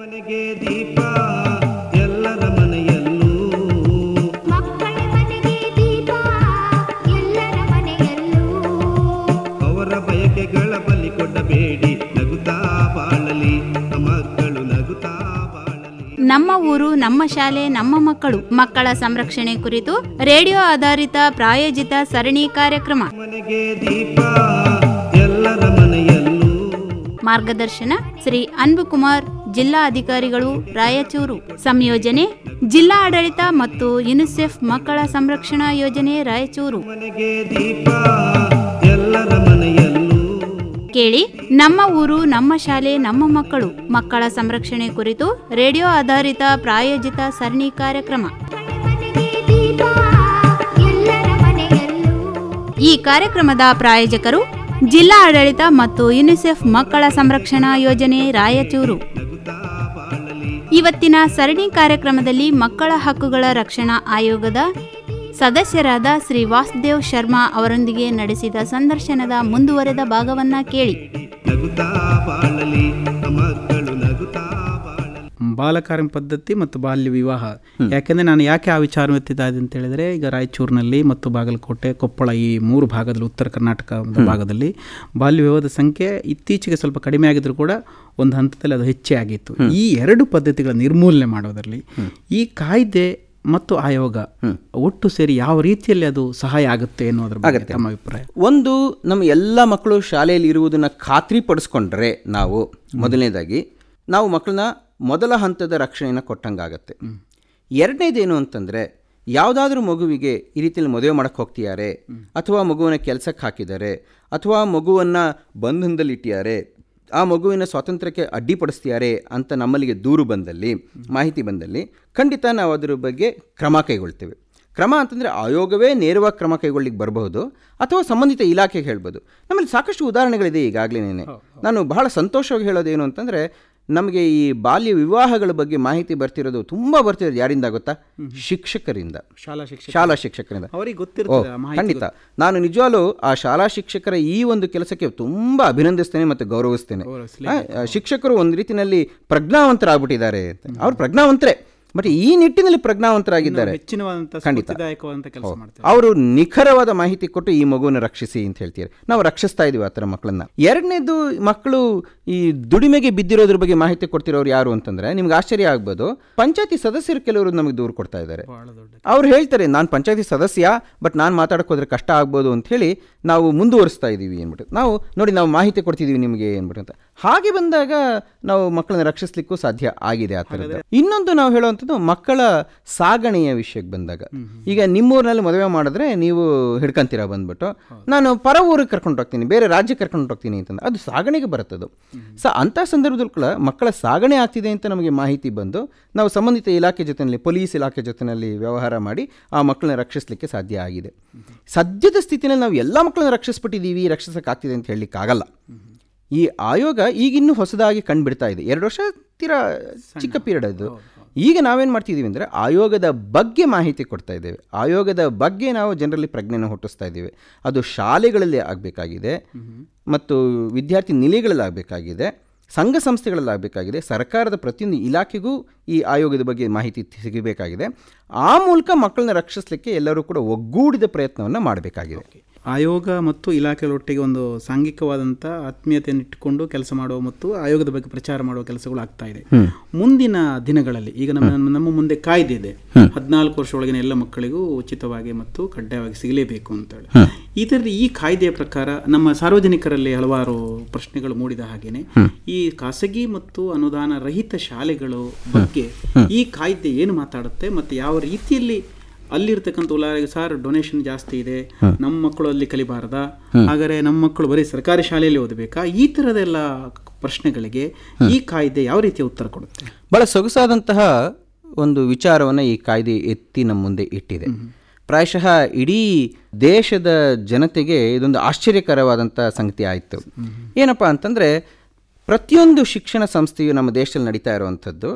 ಮನೆಗೆ ದೀಪ ಎಲ್ಲರ ಮನೆಯಲ್ಲೂ ಮಕ್ಕಳ ಮನೆಗೆ ದೀಪ ಎಲ್ಲರ ಮನೆಯಲ್ಲೂ ಅವರ ಬಯಕೆಗಳ ಬಲಿ ಕೊಡಬೇಡಿ ನಗುತ್ತಾ ಬಾಳಲಿ ಮಕ್ಕಳು ನಗುತ್ತಾ ಬಾಳಲಿ ನಮ್ಮ ಊರು ನಮ್ಮ ಶಾಲೆ ನಮ್ಮ ಮಕ್ಕಳು ಮಕ್ಕಳ ಸಂರಕ್ಷಣೆ ಕುರಿತು ರೇಡಿಯೋ ಆಧಾರಿತ ಪ್ರಾಯೋಜಿತ ಸರಣಿ ಕಾರ್ಯಕ್ರಮ ಮನೆಗೆ ದೀಪ ಎಲ್ಲರ ಮನೆಯಲ್ಲೂ ಮಾರ್ಗದರ್ಶನ ಶ್ರೀ ಅನ್ಬುಕುಮಾರ್ ಜಿಲ್ಲಾ ಅಧಿಕಾರಿಗಳು ರಾಯಚೂರು ಸಂಯೋಜನೆ ಜಿಲ್ಲಾ ಆಡಳಿತ ಮತ್ತು ಯುನಿಸೆಫ್ ಮಕ್ಕಳ ಸಂರಕ್ಷಣಾ ಯೋಜನೆ ರಾಯಚೂರು ಮನೆಗೆ ದೀಪ ಎಲ್ಲರ ಮನೆಯಲ್ಲೂ ಕೇಳಿ ನಮ್ಮ ಊರು ನಮ್ಮ ಶಾಲೆ ನಮ್ಮ ಮಕ್ಕಳು ಮಕ್ಕಳ ಸಂರಕ್ಷಣೆ ಕುರಿತು ರೇಡಿಯೋ ಆಧಾರಿತ ಪ್ರಾಯೋಜಿತ ಸರಣಿ ಕಾರ್ಯಕ್ರಮ ಮನೆಗೆ ದೀಪ ಎಲ್ಲರ ಮನೆಯಲ್ಲೂ ಈ ಕಾರ್ಯಕ್ರಮದ ಪ್ರಾಯೋಜಕರು ಜಿಲ್ಲಾ ಆಡಳಿತ ಮತ್ತು ಯುನಿಸೆಫ್ ಮಕ್ಕಳ ಸಂರಕ್ಷಣಾ ಯೋಜನೆ ರಾಯಚೂರು ನಗುತ್ತಾ ಬಾಳಲಿ ಇವತ್ತಿನ ಸರಣಿ ಕಾರ್ಯಕ್ರಮದಲ್ಲಿ ಮಕ್ಕಳ ಹಕ್ಕುಗಳ ರಕ್ಷಣಾ ಆಯೋಗದ ಸದಸ್ಯರಾದ ಶ್ರೀ ವಾಸುದೇವ್ ಶರ್ಮಾ ಅವರೊಂದಿಗೆ ನಡೆಸಿದ ಸಂದರ್ಶನದ ಮುಂದುವರೆದ ಭಾಗವನ್ನ ಕೇಳಿ ನಗುತ್ತಾ ಬಾಳಲಿ ಮಕ್ಕಳು ನಗುತ್ತಾ ಬಾಳಲಿ ಬಾಲಕಾರ್ಯ ಪದ್ಧತಿ ಮತ್ತು ಬಾಲ್ಯ ವಿವಾಹ ಯಾಕೆಂದರೆ ನಾನು ಯಾಕೆ ಆ ವಿಚಾರ ಎತ್ತಿದ್ದೆ ಅಂತ ಹೇಳಿದರೆ ಈಗ ರಾಯಚೂರಿನಲ್ಲಿ ಮತ್ತು ಬಾಗಲಕೋಟೆ ಕೊಪ್ಪಳ ಈ ಮೂರು ಭಾಗದಲ್ಲಿ ಉತ್ತರ ಕರ್ನಾಟಕ ಒಂದು ಭಾಗದಲ್ಲಿ ಬಾಲ್ಯ ವಿವಾಹದ ಸಂಖ್ಯೆ ಇತ್ತೀಚೆಗೆ ಸ್ವಲ್ಪ ಕಡಿಮೆ ಆಗಿದ್ರು ಕೂಡ ಒಂದು ಹಂತದಲ್ಲಿ ಅದು ಹೆಚ್ಚೇ ಆಗಿತ್ತು ಈ ಎರಡು ಪದ್ಧತಿಗಳ ನಿರ್ಮೂಲನೆ ಮಾಡೋದರಲ್ಲಿ ಈ ಕಾಯ್ದೆ ಮತ್ತು ಆಯೋಗ ಒಟ್ಟು ಸೇರಿ ಯಾವ ರೀತಿಯಲ್ಲಿ ಅದು ಸಹಾಯ ಆಗುತ್ತೆ ಅನ್ನೋದ್ರ ಬಗ್ಗೆ ತಮ್ಮ ಅಭಿಪ್ರಾಯ ಒಂದು ನಮ್ಮ ಎಲ್ಲ ಮಕ್ಕಳು ಶಾಲೆಯಲ್ಲಿ ಇರುವುದನ್ನು ಖಾತ್ರಿಪಡಿಸ್ಕೊಂಡ್ರೆ ನಾವು ಮೊದಲನೇದಾಗಿ ನಾವು ಮಕ್ಕಳನ್ನ ಮೊದಲ ಹಂತದ ರಕ್ಷಣೆಯನ್ನು ಕೊಟ್ಟಂಗಾಗತ್ತೆ ಎರಡನೇದೇನು ಅಂತಂದರೆ ಯಾವುದಾದ್ರೂ ಮಗುವಿಗೆ ಈ ರೀತಿಯಲ್ಲಿ ಮದುವೆ ಮಾಡಕ್ಕೆ ಹೋಗ್ತಿದ್ದಾರೆ ಅಥವಾ ಮಗುವನ್ನ ಕೆಲಸಕ್ಕೆ ಹಾಕಿದ್ದಾರೆ ಅಥವಾ ಮಗುವನ್ನು ಬಂಧನದಲ್ಲಿ ಇಟ್ಟಿದ್ದಾರೆ ಆ ಮಗುವಿನ ಸ್ವಾತಂತ್ರ್ಯಕ್ಕೆ ಅಡ್ಡಿಪಡಿಸ್ತಿದ್ದಾರೆ ಅಂತ ನಮ್ಮಲ್ಲಿಗೆ ದೂರು ಬಂದಲ್ಲಿ ಮಾಹಿತಿ ಬಂದಲ್ಲಿ ಖಂಡಿತ ನಾವು ಅದರ ಬಗ್ಗೆ ಕ್ರಮ ಕೈಗೊಳ್ತೇವೆ ಕ್ರಮ ಅಂತಂದರೆ ಆಯೋಗವೇ ನೇರವಾಗಿ ಕ್ರಮ ಕೈಗೊಳ್ಳಿಕ್ಕೆ ಬರಬಹುದು ಅಥವಾ ಸಂಬಂಧಿತ ಇಲಾಖೆಗೆ ಹೇಳ್ಬೋದು ನಮ್ಮಲ್ಲಿ ಸಾಕಷ್ಟು ಉದಾಹರಣೆಗಳಿದೆ ಈಗಾಗಲೇ ನಾನು ಬಹಳ ಸಂತೋಷವಾಗಿ ಹೇಳೋದೇನು ಅಂತಂದರೆ ನಮಗೆ ಈ ಬಾಲ್ಯ ವಿವಾಹಗಳ ಬಗ್ಗೆ ಮಾಹಿತಿ ಬರ್ತಿರೋದು ತುಂಬ ಬರ್ತಿರೋದು ಯಾರಿಂದ ಗೊತ್ತಾ ಶಿಕ್ಷಕರಿಂದ ಶಾಲಾ ಶಿಕ್ಷಕ ಶಾಲಾ ಶಿಕ್ಷಕರಿಂದ ಅವರಿಗೆ ಓ ಗೊತ್ತಿರ್ತದೆ ಆ ಮಾಹಿತಿ ಖಂಡಿತ ನಾನು ನಿಜವಾಗ್ಲೂ ಆ ಶಾಲಾ ಶಿಕ್ಷಕರ ಈ ಒಂದು ಕೆಲಸಕ್ಕೆ ತುಂಬ ಅಭಿನಂದಿಸ್ತೇನೆ ಮತ್ತು ಗೌರವಿಸ್ತೇನೆ ಆ, ಆ, ಶಿಕ್ಷಕರು ಒಂದು ರೀತಿಯಲ್ಲಿ ಪ್ರಜ್ಞಾವಂತರಾಗ್ಬಿಟ್ಟಿದ್ದಾರೆ ಅಂತ ಅವ್ರು ಪ್ರಜ್ಞಾವಂತರೇ ಬಟ್ ಈ ನಿಟ್ಟಿನಲ್ಲಿ ಪ್ರಜ್ಞಾವಂತರಾಗಿದ್ದಾರೆ ಹೆಚ್ಚಿನವಾದಂಥ ಖಂಡಿತ. ಸ್ಫೂರ್ತಿದಾಯಕವಾದಂಥ ಕೆಲಸ ಮಾಡ್ತಾರೆ ಅವರು ನಿಖರವಾದ ಮಾಹಿತಿ ಕೊಟ್ಟು ಈ ಮಗುವನ್ನು ರಕ್ಷಿಸಿ ಅಂತ ಹೇಳ್ತಾರೆ ನಾವು ರಕ್ಷಿಸ್ತಾ ಇದೀವಿ ಆ ಥರ ಮಕ್ಕಳನ್ನ ಎರಡನೇದು ಮಕ್ಕಳು ಈ ದುಡಿಮೆಗೆ ಬಿದ್ದಿರೋದ್ರ ಬಗ್ಗೆ ಮಾಹಿತಿ ಕೊಡ್ತಿರೋರು ಯಾರು ಅಂತಂದ್ರೆ ನಿಮ್ಗೆ ಆಶ್ಚರ್ಯ ಆಗ್ಬೋದು ಪಂಚಾಯತಿ ಸದಸ್ಯರು ಕೆಲವರು ನಮಗೆ ದೂರು ಕೊಡ್ತಾ ಇದ್ದಾರೆ ಬಹಳ ದೊಡ್ಡ ಅವ್ರು ಹೇಳ್ತಾರೆ ನಾನು ಪಂಚಾಯತಿ ಸದಸ್ಯ ಬಟ್ ನಾನು ಮಾತಾಡಕ್ಕೆ ಹೋದ್ರೆ ಕಷ್ಟ ಆಗ್ಬೋದು ಅಂತ ಹೇಳಿ ನಾವು ಮುಂದುವರಿಸ್ತಾ ಇದ್ದೀವಿ ಅಂದ್ಬಿಟ್ಟು ನಾವು ನೋಡಿ ನಾವು ಮಾಹಿತಿ ಕೊಡ್ತಿದ್ದೀವಿ ನಿಮಗೆ ಅಂದ್ಬಿಟ್ಟು ಅಂತ ಹಾಗೆ ಬಂದಾಗ ನಾವು ಮಕ್ಕಳನ್ನ ರಕ್ಷಿಸ್ಲಿಕ್ಕೂ ಸಾಧ್ಯ ಆಗಿದೆ ಆ ಥರದ್ದು ಇನ್ನೊಂದು ನಾವು ಹೇಳುವಂಥದ್ದು ಮಕ್ಕಳ ಸಾಗಣೆಯ ವಿಷಯಕ್ಕೆ ಬಂದಾಗ ಈಗ ನಿಮ್ಮೂರಿನಲ್ಲಿ ಮದುವೆ ಮಾಡಿದ್ರೆ ನೀವು ಹಿಡ್ಕೊಂತೀರ ಬಂದ್ಬಿಟ್ಟು ನಾನು ಪರ ಊರಿಗೆ ಕರ್ಕೊಂಡು ಹೋಗ್ತೀನಿ ಬೇರೆ ರಾಜ್ಯಕ್ಕೆ ಕರ್ಕೊಂಡು ಹೋಗ್ತೀನಿ ಅಂತಂದ್ರೆ ಅದು ಸಾಗಣೆಗೆ ಬರುತ್ತದು ಸೊ ಅಂಥ ಸಂದರ್ಭದಲ್ಲೂ ಕೂಡ ಮಕ್ಕಳ ಸಾಗಣೆ ಆಗ್ತಿದೆ ಅಂತ ನಮಗೆ ಮಾಹಿತಿ ಬಂದು ನಾವು ಸಂಬಂಧಿತ ಇಲಾಖೆ ಜೊತೆಯಲ್ಲಿ ಪೊಲೀಸ್ ಇಲಾಖೆ ಜೊತೆಯಲ್ಲಿ ವ್ಯವಹಾರ ಮಾಡಿ ಆ ಮಕ್ಕಳನ್ನ ರಕ್ಷಿಸಲಿಕ್ಕೆ ಸಾಧ್ಯ ಆಗಿದೆ ಸದ್ಯದ ಸ್ಥಿತಿನಲ್ಲಿ ನಾವು ಎಲ್ಲ ಮಕ್ಕಳನ್ನ ರಕ್ಷಿಸ್ಬಿಟ್ಟಿದ್ದೀವಿ ರಕ್ಷಿಸೋಕ್ಕಾಗ್ತಿದೆ ಅಂತ ಹೇಳಲಿಕ್ಕಾಗಲ್ಲ ಈ ಆಯೋಗ ಈಗಿನ್ನೂ ಹೊಸದಾಗಿ ಕಂಡುಬಿಡ್ತಾ ಇದೆ ಎರಡು ವರ್ಷ ತೀರಾ ಚಿಕ್ಕ ಪೀರಿಯಡ್ ಅದು ಈಗ ನಾವೇನು ಮಾಡ್ತಿದ್ದೀವಿ ಅಂದರೆ ಆಯೋಗದ ಬಗ್ಗೆ ಮಾಹಿತಿ ಕೊಡ್ತಾ ಇದ್ದೇವೆ ಆಯೋಗದ ಬಗ್ಗೆ ನಾವು ಜನರಲ್ಲಿ ಪ್ರಜ್ಞೆನ ಹುಟ್ಟಿಸ್ತಾ ಇದ್ದೀವಿ ಅದು ಶಾಲೆಗಳಲ್ಲಿ ಆಗಬೇಕಾಗಿದೆ ಮತ್ತು ವಿದ್ಯಾರ್ಥಿ ನಿಲಯಗಳಲ್ಲಿ ಆಗಬೇಕಾಗಿದೆ ಸಂಘ ಸಂಸ್ಥೆಗಳಲ್ಲಿ ಆಗಬೇಕಾಗಿದೆ ಸರ್ಕಾರದ ಪ್ರತಿಯೊಂದು ಇಲಾಖೆಗೂ ಈ ಆಯೋಗದ ಬಗ್ಗೆ ಮಾಹಿತಿ ಸಿಗಬೇಕಾಗಿದೆ ಆ ಮೂಲಕ ಮಕ್ಕಳನ್ನ ರಕ್ಷಿಸಲಿಕ್ಕೆ ಎಲ್ಲರೂ ಕೂಡ ಒಗ್ಗೂಡಿದ ಪ್ರಯತ್ನವನ್ನು ಮಾಡಬೇಕಾಗಿದೆ ಆಯೋಗ ಮತ್ತು ಇಲಾಖೆಗಳೊಟ್ಟಿಗೆ ಒಂದು ಸಾಂಘಿಕವಾದಂಥ ಆತ್ಮೀಯತೆಯನ್ನು ಇಟ್ಟುಕೊಂಡು ಕೆಲಸ ಮಾಡುವ ಮತ್ತು ಆಯೋಗದ ಬಗ್ಗೆ ಪ್ರಚಾರ ಮಾಡುವ ಕೆಲಸಗಳು ಆಗ್ತಾ ಇದೆ ಮುಂದಿನ ದಿನಗಳಲ್ಲಿ ಈಗ ನಮ್ಮ ನಮ್ಮ ಮುಂದೆ ಕಾಯ್ದೆ ಇದೆ ಹದಿನಾಲ್ಕು ವರ್ಷ ಒಳಗಿನ ಎಲ್ಲ ಮಕ್ಕಳಿಗೂ ಉಚಿತವಾಗಿ ಮತ್ತು ಕಡ್ಡಾಯವಾಗಿ ಸಿಗಲೇಬೇಕು ಅಂತೇಳಿ ಇದರಲ್ಲಿ ಈ ಕಾಯ್ದೆಯ ಪ್ರಕಾರ ನಮ್ಮ ಸಾರ್ವಜನಿಕರಲ್ಲಿ ಹಲವಾರು ಪ್ರಶ್ನೆಗಳು ಮೂಡಿದ ಹಾಗೇನೆ ಈ ಖಾಸಗಿ ಮತ್ತು ಅನುದಾನ ರಹಿತ ಶಾಲೆಗಳು ಬಗ್ಗೆ ಈ ಕಾಯ್ದೆ ಏನು ಮಾತಾಡುತ್ತೆ ಮತ್ತು ಯಾವ ರೀತಿಯಲ್ಲಿ ಅಲ್ಲಿರ್ತಕ್ಕಂಥ ಉದಾಹರಣೆಗೆ ಸರ್ ಡೊನೇಷನ್ ಜಾಸ್ತಿ ಇದೆ ನಮ್ಮ ಮಕ್ಕಳು ಅಲ್ಲಿ ಕಲಿಬಾರದಾ ಹಾಗಾದ್ರೆ ನಮ್ಮ ಮಕ್ಕಳು ಬರೀ ಸರ್ಕಾರಿ ಶಾಲೆಯಲ್ಲಿ ಓದಬೇಕಾ ಈ ಥರದೆಲ್ಲ ಪ್ರಶ್ನೆಗಳಿಗೆ ಈ ಕಾಯ್ದೆ ಯಾವ ರೀತಿಯ ಉತ್ತರ ಕೊಡುತ್ತೆ ಬಹಳ ಸೊಗಸಾದಂತಹ ಒಂದು ವಿಚಾರವನ್ನು ಈ ಕಾಯ್ದೆ ಎತ್ತಿ ನಮ್ಮ ಮುಂದೆ ಇಟ್ಟಿದೆ ಪ್ರಾಯಶಃ ಇಡೀ ದೇಶದ ಜನತೆಗೆ ಇದೊಂದು ಆಶ್ಚರ್ಯಕರವಾದಂಥ ಸಂಗತಿ ಆಯಿತು ಏನಪ್ಪ ಅಂತಂದರೆ ಪ್ರತಿಯೊಂದು ಶಿಕ್ಷಣ ಸಂಸ್ಥೆಯು ನಮ್ಮ ದೇಶದಲ್ಲಿ ನಡೀತಾ ಇರುವಂಥದ್ದು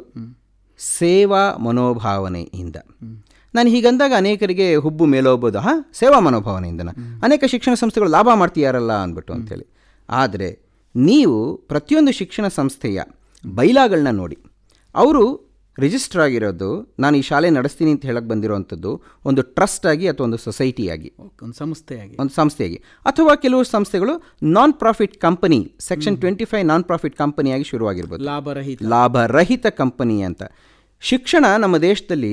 ಸೇವಾ ಮನೋಭಾವನೆಯಿಂದ ನಾನು ಹೀಗಂದಾಗ ಅನೇಕರಿಗೆ ಹುಬ್ಬು ಮೇಲೋಗ್ಬೋದು ಹಾಂ ಸೇವಾ ಮನೋಭಾವನೆಯಿಂದನ ಅನೇಕ ಶಿಕ್ಷಣ ಸಂಸ್ಥೆಗಳು ಲಾಭ ಮಾಡ್ತೀಯಾರಲ್ಲ ಅಂದ್ಬಿಟ್ಟು ಅಂತೇಳಿ ಆದರೆ ನೀವು ಪ್ರತಿಯೊಂದು ಶಿಕ್ಷಣ ಸಂಸ್ಥೆಯ ಬೈಲಾಗಳನ್ನ ನೋಡಿ ಅವರು ರಿಜಿಸ್ಟರ್ ಆಗಿರೋದು ನಾನು ಈ ಶಾಲೆ ನಡೆಸ್ತೀನಿ ಅಂತ ಹೇಳಕ್ಕೆ ಬಂದಿರೋವಂಥದ್ದು ಒಂದು ಟ್ರಸ್ಟ್ ಆಗಿ ಅಥವಾ ಒಂದು ಸೊಸೈಟಿಯಾಗಿ ಓಕೆ, ಒಂದು ಸಂಸ್ಥೆಯಾಗಿ ಒಂದು ಸಂಸ್ಥೆಯಾಗಿ ಅಥವಾ ಕೆಲವು ಸಂಸ್ಥೆಗಳು non profit company section twenty five non profit ಕಂಪನಿಯಾಗಿ ಶುರುವಾಗಿರ್ಬೋದು ಲಾಭರಹಿತ ಲಾಭರಹಿತ ಕಂಪನಿ ಅಂತ ಶಿಕ್ಷಣ ನಮ್ಮ ದೇಶದಲ್ಲಿ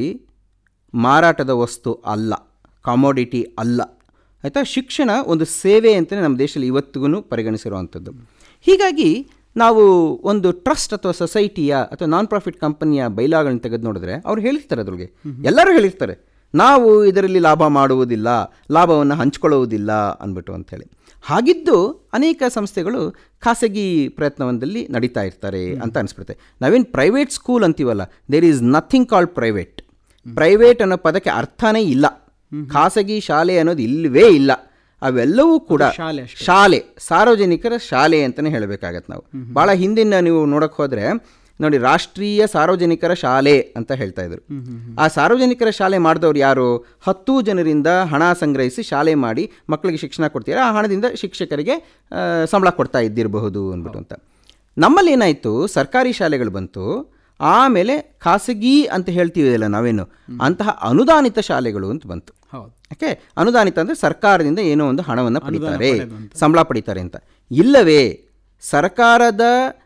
ಮಾರಾಟದ ವಸ್ತು ಅಲ್ಲ ಕಾಮೋಡಿಟಿ ಅಲ್ಲ ಆಯಿತಾ ಶಿಕ್ಷಣ ಒಂದು ಸೇವೆ ಅಂತಲೇ ನಮ್ಮ ದೇಶದಲ್ಲಿ ಇವತ್ತಿಗೂ ಪರಿಗಣಿಸಿರುವಂಥದ್ದು ಹೀಗಾಗಿ ನಾವು ಒಂದು ಟ್ರಸ್ಟ್ ಅಥವಾ ಸೊಸೈಟಿಯ ಅಥವಾ ನಾನ್ ಪ್ರಾಫಿಟ್ ಕಂಪನಿಯ ಬೈಲಾಗಳನ್ನ ತೆಗೆದು ನೋಡಿದ್ರೆ ಅವ್ರು ಹೇಳಿರ್ತಾರೆ ಅದ್ರೊಳಗೆ ಎಲ್ಲರೂ ಹೇಳಿರ್ತಾರೆ ನಾವು ಇದರಲ್ಲಿ ಲಾಭ ಮಾಡುವುದಿಲ್ಲ ಲಾಭವನ್ನು ಹಂಚ್ಕೊಳ್ಳುವುದಿಲ್ಲ ಅಂದ್ಬಿಟ್ಟು ಅಂಥೇಳಿ ಹಾಗಿದ್ದು ಅನೇಕ ಸಂಸ್ಥೆಗಳು ಖಾಸಗಿ ಪ್ರಯತ್ನವೊಂದಲ್ಲಿ ನಡೀತಾ ಇರ್ತಾರೆ ಅಂತ ಅನಿಸ್ಬಿಡುತ್ತೆ ನಾವೇನು ಪ್ರೈವೇಟ್ ಸ್ಕೂಲ್ ಅಂತೀವಲ್ಲ there is nothing called private private ಅನ್ನೋ ಪದಕ್ಕೆ ಅರ್ಥನೇ ಇಲ್ಲ ಖಾಸಗಿ ಶಾಲೆ ಅನ್ನೋದು ಇಲ್ಲವೇ ಇಲ್ಲ ಅವೆಲ್ಲವೂ ಕೂಡ ಶಾಲೆ ಶಾಲೆ ಸಾರ್ವಜನಿಕರ ಶಾಲೆ ಅಂತಲೇ ಹೇಳಬೇಕಾಗತ್ತೆ ನಾವು ಭಾಳ ಹಿಂದಿನ ನೀವು ನೋಡಕ್ಕೆ ಹೋದರೆ ನೋಡಿ ರಾಷ್ಟ್ರೀಯ ಸಾರ್ವಜನಿಕರ ಶಾಲೆ ಅಂತ ಹೇಳ್ತಾ ಇದ್ರು ಆ ಸಾರ್ವಜನಿಕರ ಶಾಲೆ ಮಾಡಿದವ್ರು ಯಾರು ಹತ್ತು ಜನರಿಂದ ಹಣ ಸಂಗ್ರಹಿಸಿ ಶಾಲೆ ಮಾಡಿ ಮಕ್ಕಳಿಗೆ ಶಿಕ್ಷಣ ಕೊಡ್ತಾರೆ ಆ ಹಣದಿಂದ ಶಿಕ್ಷಕರಿಗೆ ಆ, ಸಂಬಳ ಕೊಡ್ತಾ ಇದ್ದಿರಬಹುದು ಅಂದ್ಬಿಟ್ಟು ಅಂತ ನಮ್ಮಲ್ಲಿ ಏನಾಯಿತು ಸರ್ಕಾರಿ ಶಾಲೆಗಳು ಬಂತು ಆಮೇಲೆ ಖಾಸಗಿ ಅಂತ ಹೇಳ್ತೀವಲ್ಲ ನಾವೇನು ಅಂತಹ ಅನುದಾನಿತ ಶಾಲೆಗಳು ಅಂತ ಬಂತು ಹೌದು ಯಾಕೆ ಅನುದಾನಿತ ಅಂದರೆ ಸರ್ಕಾರದಿಂದ ಏನೋ ಒಂದು ಹಣವನ್ನು ಪಡಿತಾರೆ ಸಂಬಳ ಪಡಿತಾರೆ ಅಂತ ಇಲ್ಲವೇ ಸರ್ಕಾರದ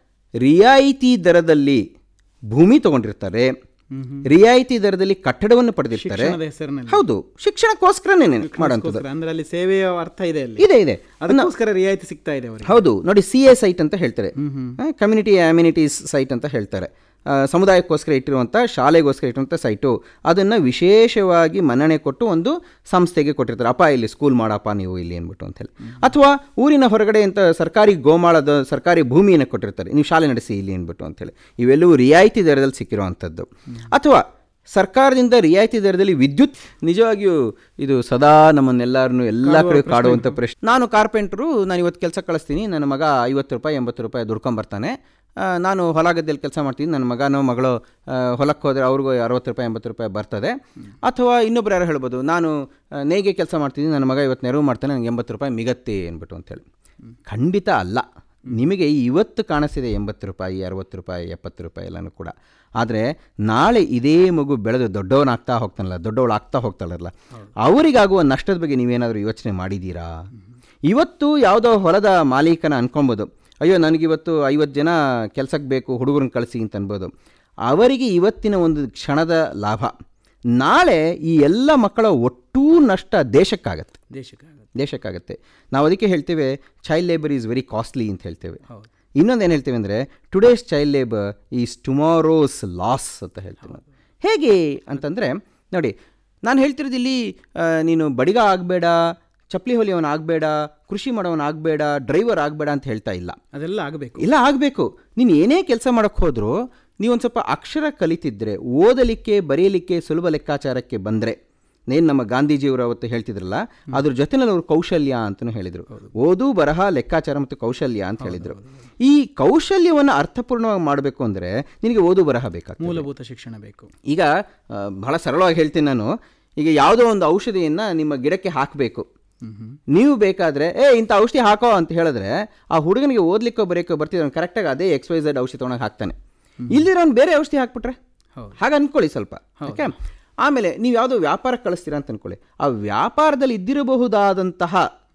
ರಿಯಾಯಿತಿ ದರದಲ್ಲಿ ಭೂಮಿ ತಗೊಂಡಿರ್ತಾರೆ ರಿಯಾಯಿತಿ ದರದಲ್ಲಿ ಕಟ್ಟಡವನ್ನು ಪಡೆದಿರ್ತಾರೆ ಶಿಕ್ಷಣದ ಹೆಸರಿನಲ್ಲಿ ಹೌದು ಶಿಕ್ಷಣಕ್ಕೋಸ್ಕರನೇ ಮಾಡೋಂಥದ್ದು ಅಂದ್ರೆ ಅಲ್ಲಿ ಸೇವೆಯ ಅರ್ಥ ಇದೆ ಅಲ್ಲಿ ಇದೆ ಇದೆ ಅದಕ್ಕೋಸ್ಕರ ರಿಯಾಯಿತಿ ಸಿಗ್ತಾ ಇದೆ ಅವರಿಗೆ ಹೌದು ನೋಡಿ ಸಿ ಎ ಸೈಟ್ ಅಂತ ಹೇಳ್ತಾರೆ ಕಮ್ಯುನಿಟಿ ಅಮ್ಯುನಿಟೀಸ್ ಸೈಟ್ ಅಂತ ಹೇಳ್ತಾರೆ ಆ, ಸಮುದಾಯಕ್ಕೋಸ್ಕರ ಇಟ್ಟಿರುವಂಥ ಶಾಲೆಗೋಸ್ಕರ ಇಟ್ಟಿರುವಂಥ ಸೈಟು ಅದನ್ನು ವಿಶೇಷವಾಗಿ ಮನ್ನಣೆ ಕೊಟ್ಟು ಒಂದು ಸಂಸ್ಥೆಗೆ ಕೊಟ್ಟಿರ್ತಾರೆ ಅಪ್ಪ ಇಲ್ಲಿ ಸ್ಕೂಲ್ ಮಾಡಪ್ಪ ನೀವು ಇಲ್ಲಿ ಅಂದ್ಬಿಟ್ಟು ಅಂತೇಳಿ ಅಥವಾ ಊರಿನ ಹೊರಗಡೆ ಅಂತ ಸರ್ಕಾರಿ ಗೋಮಾಳದ ಸರ್ಕಾರಿ ಭೂಮಿಯನ್ನು ಕೊಟ್ಟಿರ್ತಾರೆ ನೀವು ಶಾಲೆ ನಡೆಸಿ ಇಲ್ಲಿ ಅಂದ್ಬಿಟ್ಟು ಅಂತೇಳಿ ಇವೆಲ್ಲವೂ ರಿಯಾಯಿತಿ ದರದಲ್ಲಿ ಸಿಕ್ಕಿರುವಂಥದ್ದು ಅಥವಾ ಸರ್ಕಾರದಿಂದ ರಿಯಾಯಿತಿ ದರದಲ್ಲಿ ವಿದ್ಯುತ್ ನಿಜವಾಗಿಯೂ ಇದು ಸದಾ ನಮ್ಮನ್ನೆಲ್ಲರನ್ನು ಎಲ್ಲ ಕಡೆ ಕಾಡುವಂಥ ಪ್ರಶ್ನೆ ನಾನು ಕಾರ್ಪೆಂಟ್ರು ನಾನು ಇವತ್ತು ಕೆಲಸ ಕಳಿಸ್ತೀನಿ ನನ್ನ ಮಗ ಐವತ್ತು ರೂಪಾಯಿ ಎಂಬತ್ತು ರೂಪಾಯಿ ದುಡ್ಕೊಂಬರ್ತಾನೆ ಆ, ನಾನು ಹೊಲ ಗದ್ದೆಯಲ್ಲಿ ಕೆಲಸ ಮಾಡ್ತೀನಿ ನನ್ನ ಮಗನೋ ಮಗಳು ಆ, ಹೊಲಕ್ಕೆ ಹೋದರೆ ಅವ್ರಿಗೂ ಅರವತ್ತು ರೂಪಾಯಿ ಎಂಬತ್ತು ರೂಪಾಯಿ ಬರ್ತದೆ ಅಥವಾ ಇನ್ನೊಬ್ರು ಯಾರು ಹೇಳ್ಬೋದು ನಾನು ಆ, ನೇಯ್ಗೆ ಕೆಲಸ ಮಾಡ್ತೀನಿ ನನ್ನ ಮಗ ಇವತ್ತು ನೆರವು ಮಾಡ್ತಾನೆ ನನಗೆ ಎಂಬತ್ತು ರೂಪಾಯಿ ಮಿಗತ್ತೆ ಅಂದ್ಬಿಟ್ಟು ಅಂತೇಳಿ ಖಂಡಿತ ಅಲ್ಲ ನಿಮಗೆ ಇವತ್ತು ಕಾಣಿಸ್ತಿದೆ ಎಂಬತ್ತು ರೂಪಾಯಿ ಅರವತ್ತು ರೂಪಾಯಿ ಎಪ್ಪತ್ತು ರೂಪಾಯಿ ಎಲ್ಲನೂ ಕೂಡ ಆದರೆ ನಾಳೆ ಇದೇ ಮಗು ಬೆಳೆದು ದೊಡ್ಡವನಾಗ್ತಾ ಹೋಗ್ತಾನಲ್ಲ ದೊಡ್ಡವಳಾಗ್ತಾ ಹೋಗ್ತಾಳಲ್ಲ ಅವರಿಗಾಗುವ ನಷ್ಟದ ಬಗ್ಗೆ ನೀವೇನಾದರೂ ಯೋಚನೆ ಮಾಡಿದ್ದೀರಾ ಇವತ್ತು ಯಾವುದೋ ಹೊಲದ ಮಾಲೀಕನ ಅನ್ಕೊಬೋದು ಅಯ್ಯೋ ನನಗಿವತ್ತು ಐವತ್ತು ಜನ ಕೆಲಸಕ್ಕೆ ಬೇಕು ಹುಡುಗರನ್ನ ಕಳಿಸಿ ಅಂತ ಅನ್ಬೋದು ಅವರಿಗೆ ಇವತ್ತಿನ ಒಂದು ಕ್ಷಣದ ಲಾಭ ನಾಳೆ ಈ ಎಲ್ಲ ಮಕ್ಕಳ ಒಟ್ಟೂ ನಷ್ಟ ದೇಶಕ್ಕಾಗತ್ತೆ ದೇಶಕ್ಕಾಗುತ್ತೆ ದೇಶಕ್ಕಾಗತ್ತೆ ನಾವು ಅದಕ್ಕೆ ಹೇಳ್ತೇವೆ child labour is very costly ಅಂತ ಹೇಳ್ತೇವೆ ಹೌದು ಇನ್ನೊಂದು ಏನು ಹೇಳ್ತೇವೆ ಅಂದರೆ today's child labour is tomorrow's loss ಅಂತ ಹೇಳ್ತೇವೆ ನಾವು. ಹೇಗೆ ಅಂತಂದರೆ ನೋಡಿ ನಾನು ಹೇಳ್ತಿರೋದು ಇಲ್ಲಿ ಆ, ನೀನು ಬಡಿಗ ಆಗಬೇಡ ಚಪ್ಪಲಿ ಹೊಲಿಯವನು ಆಗಬೇಡ ಕೃಷಿ ಮಾಡೋವನು ಆಗಬೇಡ ಡ್ರೈವರ್ ಆಗಬೇಡ ಅಂತ ಹೇಳ್ತಾ ಇಲ್ಲ ಅದೆಲ್ಲ ಆಗಬೇಕು ಇಲ್ಲ ಆಗಬೇಕು ನೀನು ಏನೇ ಕೆಲಸ ಮಾಡೋಕ್ಕೆ ಹೋದರೂ ನೀವೊಂದು ಸ್ವಲ್ಪ ಅಕ್ಷರ ಕಲಿತಿದ್ರೆ ಓದಲಿಕ್ಕೆ ಬರೆಯಲಿಕ್ಕೆ ಸುಲಭ ಲೆಕ್ಕಾಚಾರಕ್ಕೆ ಬಂದರೆ ನೇನು ನಮ್ಮ ಗಾಂಧೀಜಿಯವರು ಅವತ್ತು ಹೇಳ್ತಿದ್ರಲ್ಲ ಅದ್ರ ಜೊತೆನಲ್ಲಿ ಅವರು ಕೌಶಲ್ಯ ಅಂತಲೂ ಹೇಳಿದರು ಓದು ಬರಹ ಲೆಕ್ಕಾಚಾರ ಮತ್ತು ಕೌಶಲ್ಯ ಅಂತ ಹೇಳಿದರು ಈ ಕೌಶಲ್ಯವನ್ನು ಅರ್ಥಪೂರ್ಣವಾಗಿ ಮಾಡಬೇಕು ಅಂದರೆ ನಿನಗೆ ಓದು ಬರಹ ಬೇಕಾಗ್ತದೆ ಮೂಲಭೂತ ಶಿಕ್ಷಣ ಬೇಕು ಈಗ ಆ, ಬಹಳ ಸರಳವಾಗಿ ಹೇಳ್ತೀನಿ ನಾನು ಈಗ ಯಾವುದೋ ಒಂದು ಔಷಧಿಯನ್ನು ನಿಮ್ಮ ಗಿಡಕ್ಕೆ ಹಾಕಬೇಕು ನೀವು ಬೇಕಾದರೆ ಏ ಇಂಥ ಔಷಧಿ ಹಾಕೋ ಅಂತ ಹೇಳಿದ್ರೆ ಆ ಹುಡುಗನಿಗೆ ಓದ್ಲಿಕ್ಕೋ ಬರೆಯೋಕ್ಕೋ ಬರ್ತಿದ್ದಾನೆ ಕರೆಕ್ಟಾಗಿ ಅದೇ ಎಕ್ಸ್ ವೈ ಝೆಡ್ ಔಷಧಿ ತೊಗೊಂಡು ಹಾಕ್ತಾನೆ ಇಲ್ದಿರೋನು ಬೇರೆ ಔಷಧಿ ಹಾಕ್ಬಿಟ್ರೆ ಹೌದು. ಹಾಗೆ ಅನ್ಕೊಳ್ಳಿ ಸ್ವಲ್ಪ ಓಕೆ ಆಮೇಲೆ ನೀವು ಯಾವುದೋ ವ್ಯಾಪಾರಕ್ಕೆ ಕಳಿಸ್ತೀರಾ ಅಂತ ಅನ್ಕೊಳ್ಳಿ ಆ ವ್ಯಾಪಾರದಲ್ಲಿ ಇದ್ದಿರಬಹುದಾದಂತಹ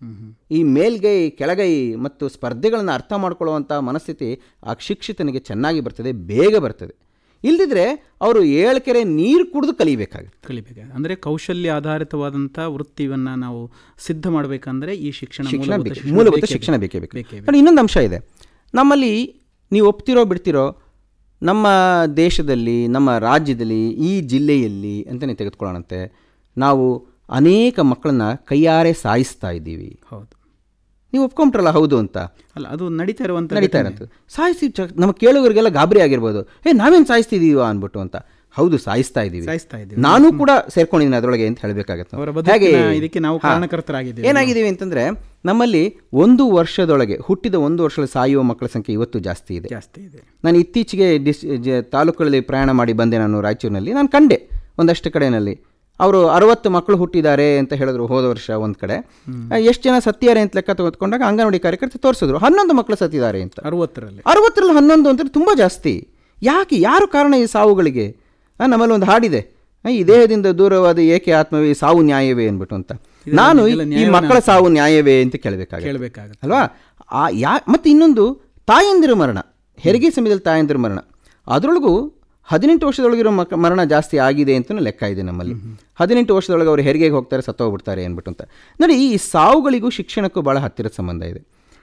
ಈ ಮೇಲ್ಗೈ ಕೆಳಗೈ ಮತ್ತು ಸ್ಪರ್ಧೆಗಳನ್ನು ಅರ್ಥ ಮಾಡ್ಕೊಳ್ಳುವಂಥ ಮನಸ್ಥಿತಿ ಆ ಶಿಕ್ಷಿತನಿಗೆ ಚೆನ್ನಾಗಿ ಬರ್ತದೆ ಬೇಗ ಬರ್ತದೆ ಇಲ್ದಿದ್ರೆ ಅವರು ಏಳು ಕೆರೆ ನೀರು ಕುಡಿದು ಕಲಿಬೇಕಾಗುತ್ತೆ ಕಲಿಬೇಕು ಅಂದ್ರೆ ಕೌಶಲ್ಯ ಆಧಾರಿತವಾದಂಥ ವೃತ್ತಿಯನ್ನ ನಾವು ಸಿದ್ಧ ಮಾಡಬೇಕಂದ್ರೆ ಈ ಶಿಕ್ಷಣ ಶಿಕ್ಷಣ ಮೂಲಭೂತ ಬೇಕು ಶಿಕ್ಷಣ ಮೂಲಭೂತ ಬೇಕೇ ಶಿಕ್ಷಣ ಬೇಕು. ಬೇಕೇ ಬೇಕು ಬೇಕೇ ನೋಡಿ ಇನ್ನೊಂದು ಅಂಶ ಇದೆ ನಮ್ಮಲ್ಲಿ ನೀವು ಒಪ್ತಿರೋ ಬಿಡ್ತಿರೋ ನಮ್ಮ ದೇಶದಲ್ಲಿ ನಮ್ಮ ರಾಜ್ಯದಲ್ಲಿ ಈ ಜಿಲ್ಲೆಯಲ್ಲಿ ಅಂತಲೇ ತೆಗೆದುಕೊಳ್ಳೋಣಂತೆ ನಾವು ಅನೇಕ ಮಕ್ಕಳನ್ನ ಕೈಯಾರೆ ಸಾಯಿಸ್ತಾ ಇದ್ದೀವಿ ಹೌದು ನೀವು ಒಪ್ಕೊಂಬಿಟ್ರಲ್ಲ ಹೌದು ಅಂತ ಅಲ್ಲ ಅದು ನಡೀತಾ ಇರುವಂತ ನಡೀತಾ ಇರೋದು ಸಾಯಿಸಿ ಚ ನಮ್ಮ ಕೇಳುಗರಿಗೆಲ್ಲ ಗಾಬರಿ ಆಗಿರ್ಬೋದು ಏ ನಾವೇನು ಸಾಯಿಸ್ತಿದೀವ ಅಂದ್ಬಿಟ್ಟು ಅಂತ ಹೌದು ಸಾಯಿಸ್ತಾ ಇದ್ದೀವಿ ಸಾಯಿಸ್ತಾ ಇದ್ದೀವಿ. ನಾನು ಕೂಡ ಸೇರ್ಕೊಂಡಿದ್ದೀನಿ ಅದರೊಳಗೆ ಅಂತ ಹೇಳಬೇಕಾಗತ್ತೆ ಅವರ ಬದುಕಿನ ಇದಕ್ಕೆ ನಾವು ಕಾರಣಕರ್ತರಾಗಿದ್ದೇವೆ. ಏನಾಗಿದ್ದೀವಿ ಅಂತಂದ್ರೆ ನಮ್ಮಲ್ಲಿ ಒಂದು ವರ್ಷದೊಳಗೆ ಹುಟ್ಟಿದ ಒಂದು ವರ್ಷದಲ್ಲಿ ಸಾಯುವ ಮಕ್ಕಳ ಸಂಖ್ಯೆ ಇವತ್ತು ಜಾಸ್ತಿ ಇದೆ ಜಾಸ್ತಿ ಇದೆ ನಾನು ಇತ್ತೀಚೆಗೆ ಡಿಸ್ ಜ- ತಾಲೂಕುಗಳಲ್ಲಿ ಪ್ರಯಾಣ ಮಾಡಿ ಬಂದೆ ನಾನು ರಾಯಚೂರಿನಲ್ಲಿ ನಾನು ಕಂಡೆ ಒಂದಷ್ಟು ಕಡೆಯಲ್ಲಿ ಅವರು ಅರವತ್ತು ಮಕ್ಕಳು ಹುಟ್ಟಿದ್ದಾರೆ ಅಂತ ಹೇಳಿದ್ರು ಹೋದ ವರ್ಷ ಒಂದು ಕಡೆ ಎಷ್ಟು ಜನ ಸತ್ತಿದ್ದಾರೆ ಅಂತ ಲೆಕ್ಕ ತೆಗೆದುಕೊಂಡಾಗ ಅಂಗನವಾಡಿ ಕಾರ್ಯಕರ್ತೆ ತೋರಿಸಿದ್ರು ಹನ್ನೊಂದು ಮಕ್ಕಳು ಸತ್ತಿದ್ದಾರೆ ಅಂತ ಅರವತ್ತರಲ್ಲಿ ಅರವತ್ತರಲ್ಲಿ ಹನ್ನೊಂದು ಅಂದರೆ ತುಂಬ ಜಾಸ್ತಿ ಯಾಕೆ ಯಾರು ಕಾರಣ ಈ ಸಾವುಗಳಿಗೆ ಆ, ನಮ್ಮಲ್ಲಿ ಒಂದು ಹಾಡಿದೆ ಆ, ಈ ದೇಹದಿಂದ ದೂರವಾದ ಏಕೆ ಆತ್ಮವೇ ಈ ಸಾವು ನ್ಯಾಯವೇ ಅಂದ್ಬಿಟ್ಟು ಅಂತ ನಾನು ಈ- ಇದೆಲ್ಲ ಈ ಮಕ್ಕಳ ಸಾವು ನ್ಯಾಯವೇ ಅಂತ ಕೇಳಬೇಕಾಗುತ್ತೆ ಕೇಳಬೇಕಾಗುತ್ತೆ ಅಲ್ವಾ ಆ ಯಾ ಮತ್ತು ಇನ್ನೊಂದು ತಾಯಂದಿರ ಮರಣ ಹೆರಿಗೆ ಸಮಯದಲ್ಲಿ ತಾಯಂದಿರ ಮರಣ ಅದರೊಳಗೂ ಹದಿನೆಂಟು ವರ್ಷದೊಳಗಿರೋ ಮಕ ಮರಣ ಜಾಸ್ತಿ ಆಗಿದೆ ಅಂತಲೂ ಲೆಕ್ಕ ಇದೆ ನಮ್ಮಲ್ಲಿ ಹದಿನೆಂಟು ವರ್ಷದೊಳಗೆ ಅವರು ಹೆರಿಗೆಗೆ ಹೋಗ್ತಾರೆ ಸತ್ತೋಗ್ಬಿಡ್ತಾರೆ ಅಂದ್ಬಿಟ್ಟು ಅಂತ ನೋಡಿ ಈ ಸಾವುಗಳಿಗೂ ಶಿಕ್ಷಣಕ್ಕೂ ಭಾಳ ಹತ್ತಿರದ ಸಂಬಂಧ ಇದೆ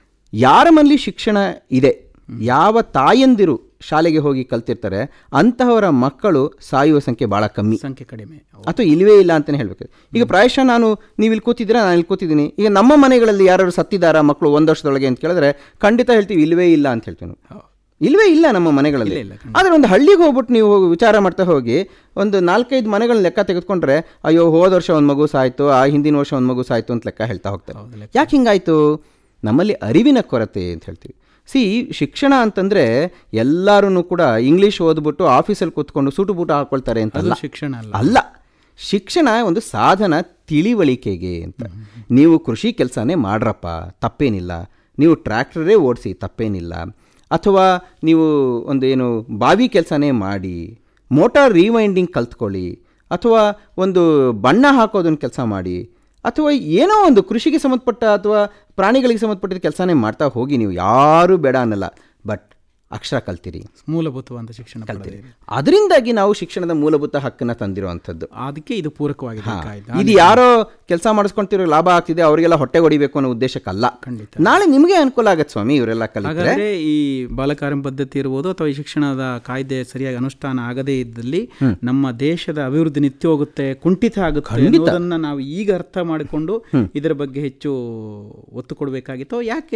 ಯಾರ ಮನೇಲಿ ಶಿಕ್ಷಣ ಇದೆ ಯಾವ ತಾಯಂದಿರು ಶಾಲೆಗೆ ಹೋಗಿ ಕಲ್ತಿರ್ತಾರೆ ಅಂತಹವರ ಮಕ್ಕಳು ಸಾಯುವ ಸಂಖ್ಯೆ ಭಾಳ ಕಮ್ಮಿ ಸಂಖ್ಯೆ ಕಡಿಮೆ ಹೌದು. ಅಥವಾ ಇಲ್ಲವೇ ಇಲ್ಲ ಅಂತಲೇ ಹೇಳ್ಬೇಕು ಈಗ ಪ್ರಾಯಶಃ ನಾನು ನೀವು ಇಲ್ಲಿ ಕೂತಿದ್ದೀರಾ ನಾನು ಇಲ್ಲಿ ಕೂತಿದ್ದೀನಿ ಈಗ ನಮ್ಮ ಮನೆಗಳಲ್ಲಿ ಯಾರು ಸತ್ತಿದ್ದಾರಾ ಮಕ್ಕಳು ಒಂದು ವರ್ಷದೊಳಗೆ ಅಂತ ಕೇಳಿದ್ರೆ ಖಂಡಿತ ಹೇಳ್ತೀವಿ ಇಲ್ಲವೇ ಇಲ್ಲ ಅಂತ ಹೇಳ್ತೀವಿ ನಾವು ಹೌದು. ಇಲ್ವೇ ಇಲ್ಲ ನಮ್ಮ ಮನೆಗಳಲ್ಲಿ ಇಲ್ಲ, ಆದರೆ ಒಂದು ಹಳ್ಳಿಗೆ ಹೋಗ್ಬಿಟ್ಟು ನೀವು ಹೋಗಿ ವಿಚಾರ ಮಾಡ್ತಾ ಹೋಗಿ ಒಂದು ನಾಲ್ಕೈದು ಮನೆಗಳ ಲೆಕ್ಕ ತೆಗೆದುಕೊಂಡ್ರೆ ಅಯ್ಯೋ ಹೋದ ವರ್ಷ ಒಂದು ಮಗು ಸಾಯ್ತು ಆ ಹಿಂದಿನ ವರ್ಷ ಒಂದು ಮಗು ಸಾಯ್ತು ಅಂತ ಲೆಕ್ಕ ಹೇಳ್ತಾ ಹೋಗ್ತಾರೆ ಹೌದು, ಲೆಕ್ಕ. ಯಾಕೆ ಹಿಂಗಾಯ್ತು ನಮ್ಮಲ್ಲಿ ಅರಿವಿನ ಕೊರತೆ ಅಂತ ಹೇಳ್ತೀವಿ ಸಿ ಶಿಕ್ಷಣ ಅಂತಂದ್ರೆ ಎಲ್ಲರೂ ಕೂಡ ಇಂಗ್ಲೀಷ್ ಓದ್ಬಿಟ್ಟು ಆಫೀಸಲ್ಲಿ ಕೂತ್ಕೊಂಡು ಸೂಟು ಬೂಟು ಹಾಕೊಳ್ತಾರೆ ಅಂತ ಅದು ಅಲ್ಲ ಶಿಕ್ಷಣ ಅಲ್ಲ ಅಲ್ಲ ಶಿಕ್ಷಣ ಒಂದು ಸಾಧನ ತಿಳಿವಳಿಕೆಗೆ ಅಂತ ನೀವು ಕೃಷಿ ಕೆಲಸನೇ ಮಾಡ್ರಪ್ಪ ತಪ್ಪೇನಿಲ್ಲ ನೀವು ಟ್ರ್ಯಾಕ್ಟರೇ ಓಡಿಸಿ ತಪ್ಪೇನಿಲ್ಲ ಅಥವಾ ನೀವು ಒಂದು ಏನು ಬಾವಿ ಕೆಲಸನೇ ಮಾಡಿ ಮೋಟಾರ್ ರೀವೈಂಡಿಂಗ್ ಕಲ್ತ್ಕೊಳ್ಳಿ ಅಥವಾ ಒಂದು ಬಣ್ಣ ಹಾಕೋದನ್ನು ಕೆಲಸ ಮಾಡಿ ಅಥವಾ ಏನೋ ಒಂದು ಕೃಷಿಗೆ ಸಂಬಂಧಪಟ್ಟ ಅಥವಾ ಪ್ರಾಣಿಗಳಿಗೆ ಸಂಬಂಧಪಟ್ಟಿದ ಕೆಲಸನೇ ಮಾಡ್ತಾ ಹೋಗಿ ನೀವು ಯಾರೂ ಬೇಡ ಅನ್ನಲ್ಲ ಬಟ್ ಅಕ್ಷರ ಕಲ್ತಿರಿ ಮೂಲಭೂತವಾದ ಶಿಕ್ಷಣ ಪಡೆದಿರಿ. ಅದರಿಂದಾಗಿ ನಾವು ಶಿಕ್ಷಣದ ಮೂಲಭೂತ ಹಕ್ಕನ್ನು ತಂದಿರುವಂಥದ್ದು ಅದಕ್ಕೆ ಇದು ಪೂರಕವಾಗಿದೆ ಹಾ. ಕಾಯ್ದೆ. ಇದು ಯಾರೋ ಕೆಲಸ ಮಾಡಿಸ್ಕೊಂತಿರೋ ಲಾಭ ಆಗ್ತಿದೆ ಅವರಿಗೆಲ್ಲ ಹೊಟ್ಟೆ ಹೊಡಿಬೇಕು ಅನ್ನೋ ಉದ್ದೇಶಕ್ಕಲ್ಲ ಖಂಡಿತ ನಾಳೆ ನಿಮಗೆ ಅನುಕೂಲ ಆಗತ್ತೆ ಸ್ವಾಮಿ ಇವರೆಲ್ಲ ಕಲಿತ್ರೆ ಹಾಗಾದ್ರೆ ಈ ಬಾಲಕಾರ್ಯ ಪದ್ಧತಿ ಇರ್ಬೋದು ಅಥವಾ ಈ ಶಿಕ್ಷಣದ ಕಾಯ್ದೆ ಸರಿಯಾಗಿ ಅನುಷ್ಠಾನ ಆಗದೇ ಇದ್ದಲ್ಲಿ ನಮ್ಮ ದೇಶದ ಅಭಿವೃದ್ಧಿ ನಿತ್ಯ ಹೋಗುತ್ತೆ ಕುಂಠಿತ ಆಗುತ್ತೆ ಅನ್ನೋದನ್ನ ನಾವು ಈಗ ಅರ್ಥ ಮಾಡಿಕೊಂಡು ಇದರ ಬಗ್ಗೆ ಹೆಚ್ಚು ಒತ್ತು ಕೊಡಬೇಕಾಗಿತ್ತು ಯಾಕೆ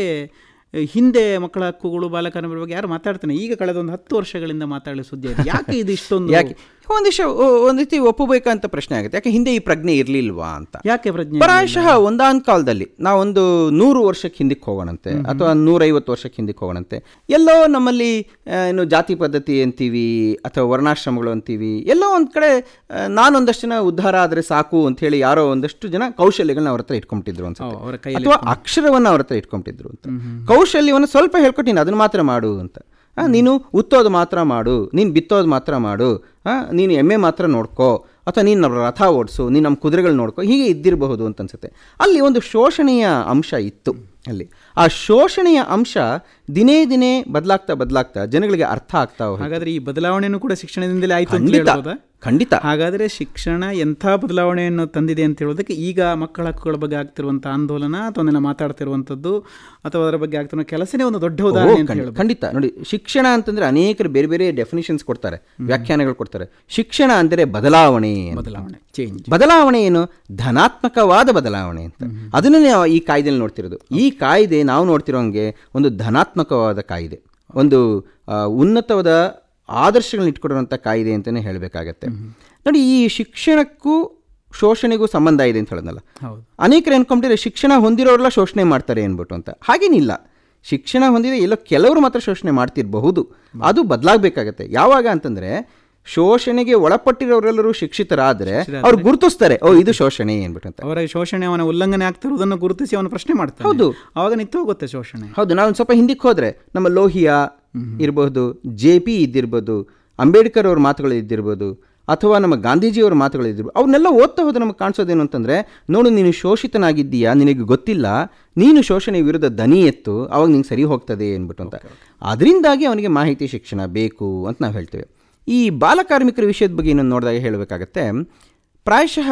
ಹಿಂದೆ ಮಕ್ಕಳ ಹಕ್ಕುಗಳು ಬಾಲಕಾರ್ಮಿಕರ ಬಗ್ಗೆ ಯಾರು ಮಾತಾಡ್ತಾನೆ ಈಗ ಕಳೆದ ಒಂದು ಹತ್ತು ವರ್ಷಗಳಿಂದ ಮಾತಾಡಲಿ ಸುದ್ದಿ ಆಯ್ತು ಯಾಕೆ ಇದು ಇಷ್ಟೊಂದು ಯಾಕೆ ಒಂದಿಷ್ಟು ಒಂದು ರೀತಿ ಒಪ್ಪಬೇಕಂತ ಪ್ರಶ್ನೆ ಆಗುತ್ತೆ ಯಾಕೆ ಹಿಂದೆ ಈ ಪ್ರಜ್ಞೆ ಇರಲಿಲ್ವಾ ಅಂತ ಯಾಕೆ ಪ್ರಜ್ಞೆ ಪ್ರಾಯಶಃ ಒಂದಾನ್ ಕಾಲದಲ್ಲಿ ನಾವೊಂದು ನೂರು ವರ್ಷಕ್ಕೆ ಹಿಂದಕ್ಕೆ ಹೋಗೋಣಂತೆ ಅಥವಾ ನೂರೈವತ್ತು ವರ್ಷಕ್ಕೆ ಹಿಂದಕ್ಕೆ ಹೋಗೋಣಂತೆ ಎಲ್ಲೋ ನಮ್ಮಲ್ಲಿ ಆ, ಏನು ಜಾತಿ ಪದ್ಧತಿ ಅಂತೀವಿ ಅಥವಾ ವರ್ಣಾಶ್ರಮಗಳು ಅಂತೀವಿ ಎಲ್ಲೋ ಒಂದು ಕಡೆ ಆ, ನಾನೊಂದಷ್ಟು ಜನ ಉದ್ಧಾರ ಆದರೆ ಸಾಕು ಅಂತ ಹೇಳಿ ಯಾರೋ ಒಂದಷ್ಟು ಜನ ಕೌಶಲ್ಯಗಳನ್ನ ಅವ್ರ ಹತ್ರ ಇಟ್ಕೊಂಡ್ಬಿಟ್ಟಿದ್ರು ಅನ್ಸುತ್ತೆ ಅವರ ಕೈಯಲ್ಲಿ ಅಥವಾ ಅಕ್ಷರವನ್ನು ಅವ್ರ ಹತ್ರ ಇಟ್ಕೊಂಡಿದ್ರು ಅಂತ ಕೌಶಲ್ಯವನ್ನು ಸ್ವಲ್ಪ ಹೇಳ್ಕೊಟ್ಟಿನಿ ಅದನ್ನು ಮಾತ್ರ ಮಾಡು ಅಂತ ಆ, ನೀನು ಉತ್ತೋದು ಮಾತ್ರ ಮಾಡು ನೀನು ಬಿತ್ತೋದು ಮಾತ್ರ ಮಾಡು ಆ, ನೀನು ಎಮ್ಮೆ ಮಾತ್ರ ನೋಡ್ಕೋ ಅಥವಾ ನೀನು ನಮ್ಮ ರಥ ಓಡಿಸು ನೀನು ನಮ್ಮ ಕುದುರೆಗಳು ನೋಡ್ಕೋ ಹೀಗೆ ಇದ್ದಿರಬಹುದು ಅಂತ ಅನ್ಸುತ್ತೆ ಅಲ್ಲಿ ಒಂದು ಶೋಷಣೆಯ ಅಂಶ ಇತ್ತು ಅಲ್ಲಿ ಆ ಶೋಷಣೆಯ ಅಂಶ ದಿನೇ ದಿನೇ ಬದಲಾಗ್ತಾ ಬದಲಾಗ್ತಾ ಜನಗಳಿಗೆ ಅರ್ಥ ಆಗ್ತಾ ಹೋಗುತ್ತೆ ಹಾಗಾದ್ರೆ ಈ ಬದಲಾವಣೆಯನ್ನು ಕೂಡ ಶಿಕ್ಷಣದಿಂದಲೇ ಆಯ್ತು ಅಂತ ಖಂಡಿತ ಹೇಳ್ಬೋದಾ ಖಂಡಿತ ಹಾಗಾದರೆ ಶಿಕ್ಷಣ ಎಂಥ ಬದಲಾವಣೆಯನ್ನು ತಂದಿದೆ ಅಂತ ಹೇಳೋದಕ್ಕೆ ಈಗ ಮಕ್ಕಳ ಹಕ್ಕುಗಳ ಬಗ್ಗೆ ಆಗ್ತಿರುವಂಥ ಆಂದೋಲನ ಅಥವಾ ಅದನ್ನು ಮಾತಾಡ್ತಿರುವಂಥದ್ದು ಅಥವಾ ಅದರ ಬಗ್ಗೆ ಆಗ್ತಿರೋ ಕೆಲಸನೇ ಒಂದು ದೊಡ್ಡ ಓ, ಉದಾಹರಣೆ ಅಂತ ಖಂಡಿತ- ಹೇಳ್ಬೋದು ಖಂಡಿತ ನೋಡಿ ಶಿಕ್ಷಣ ಅಂತಂದ್ರೆ ಅನೇಕರು ಬೇರೆ ಬೇರೆ ಡೆಫಿನಿಷನ್ಸ್ ಕೊಡ್ತಾರೆ ವ್ಯಾಖ್ಯಾನಗಳು ಕೊಡ್ತಾರೆ ಶಿಕ್ಷಣ ಅಂದರೆ ಬದಲಾವಣೆ ಅಂತ. ಬದಲಾವಣೆ ಚೇಂಜ್ ಬದಲಾವಣೆ ಏನು ಧನಾತ್ಮಕವಾದ ಬದಲಾವಣೆ ಅಂತ ಅದನ್ನೇ ನಾವು ಈ ಕಾಯ್ದೆಯಲ್ಲಿ ನೋಡ್ತಿರೋದು ಈ ಕಾಯ್ದೆ ನಾವು ನೋಡ್ತಿರೋಂಗೆ ಒಂದು ಧನಾತ್ಮಕವಾದ ಕಾಯ್ದೆ ಒಂದು ಆ, ಉನ್ನತವಾದ ಆದರ್ಶಗಳನ್ನ ಇಟ್ಕೊಂಡಿರುವಂಥ ಕಾಯ್ದೆ ಅಂತಲೇ ಹೇಳಬೇಕಾಗತ್ತೆ ನೋಡಿ ಈ ಶಿಕ್ಷಣಕ್ಕೂ ಶೋಷಣೆಗೂ ಸಂಬಂಧ ಇದೆ ಅಂತ ಹೇಳೋದಲ್ಲ ಹೌದು ಅನೇಕರು ಅನ್ಕೊಂಬಿಟ್ಟಿದ್ರೆ ಶಿಕ್ಷಣ ಹೊಂದಿರೋರೆಲ್ಲ ಶೋಷಣೆ ಮಾಡ್ತಾರೆ ಅನ್ಬಿಟ್ಟು ಅಂತ ಹಾಗೇನಿಲ್ಲ ಶಿಕ್ಷಣ ಹೊಂದಿದೆ ಎಲ್ಲೋ ಕೆಲವರು ಮಾತ್ರ ಶೋಷಣೆ ಮಾಡ್ತಿರಬಹುದು ಅದು ಬದಲಾಗಬೇಕಾಗತ್ತೆ ಯಾವಾಗ ಅಂತಂದ್ರೆ ಶೋಷಣೆಗೆ ಒಳಪಟ್ಟಿರೋರೆಲ್ಲರೂ ಶಿಕ್ಷಿತರಾದ್ರೆ ಅವ್ರು ಗುರುತಿಸ್ತಾರೆ ಓ ಇದು ಶೋಷಣೆ ಅನ್ಬಿಟ್ಟು ಅಂತ ಅವರ ಶೋಷಣೆ ಅವನ ಉಲ್ಲಂಘನೆ ಆಗ್ತಿರುವುದನ್ನು ಗುರುತಿಸಿ ಅವನು ಪ್ರಶ್ನೆ ಮಾಡ್ತಾನೆ ಹೌದು. ಅವಾಗ ನಿಂತು ಹೋಗುತ್ತೆ ಶೋಷಣೆ ಹೌದು ನಾವು ಸ್ವಲ್ಪ ಹಿಂದಕ್ಕೆ ಹೋದ್ರೆ ನಮ್ಮ ಲೋಹಿಯಾ ಇರಬಹುದು ಜೆ ಪಿ ಇದ್ದಿರ್ಬೋದು ಅಂಬೇಡ್ಕರ್ ಅವ್ರ ಮಾತುಗಳು ಇದ್ದಿರ್ಬೋದು ಅಥವಾ ನಮ್ಮ ಗಾಂಧೀಜಿಯವರ ಮಾತುಗಳು ಇದ್ದಿರ್ಬೋದು ಅವನ್ನೆಲ್ಲ ಓದ್ತಾ ಹೋದ್ರೆ ನಮಗೆ ಕಾಣಿಸೋದೇನು ಅಂತಂದ್ರೆ ನೋಡು ನೀನು ಶೋಷಿತನಾಗಿದ್ದೀಯಾ ನಿನಗೆ ಗೊತ್ತಿಲ್ಲ ನೀನು ಶೋಷಣೆ ವಿರುದ್ಧ ದನಿ ಎತ್ತು ಅವಾಗ ನಿಂಗೆ ಸರಿ ಹೋಗ್ತದೆ ಅಂದ್ಬಿಟ್ಟು ಅಂತ ಅದರಿಂದಾಗಿ ಅವನಿಗೆ ಮಾಹಿತಿ ಶಿಕ್ಷಣ ಬೇಕು ಅಂತ ನಾವು ಹೇಳ್ತೇವೆ ಈ ಬಾಲಕಾರ್ಮಿಕರ ವಿಷಯದ ಬಗ್ಗೆ ಇನ್ನೊಂದು ನೋಡಿದಾಗ ಹೇಳಬೇಕಾಗತ್ತೆ ಪ್ರಾಯಶಃ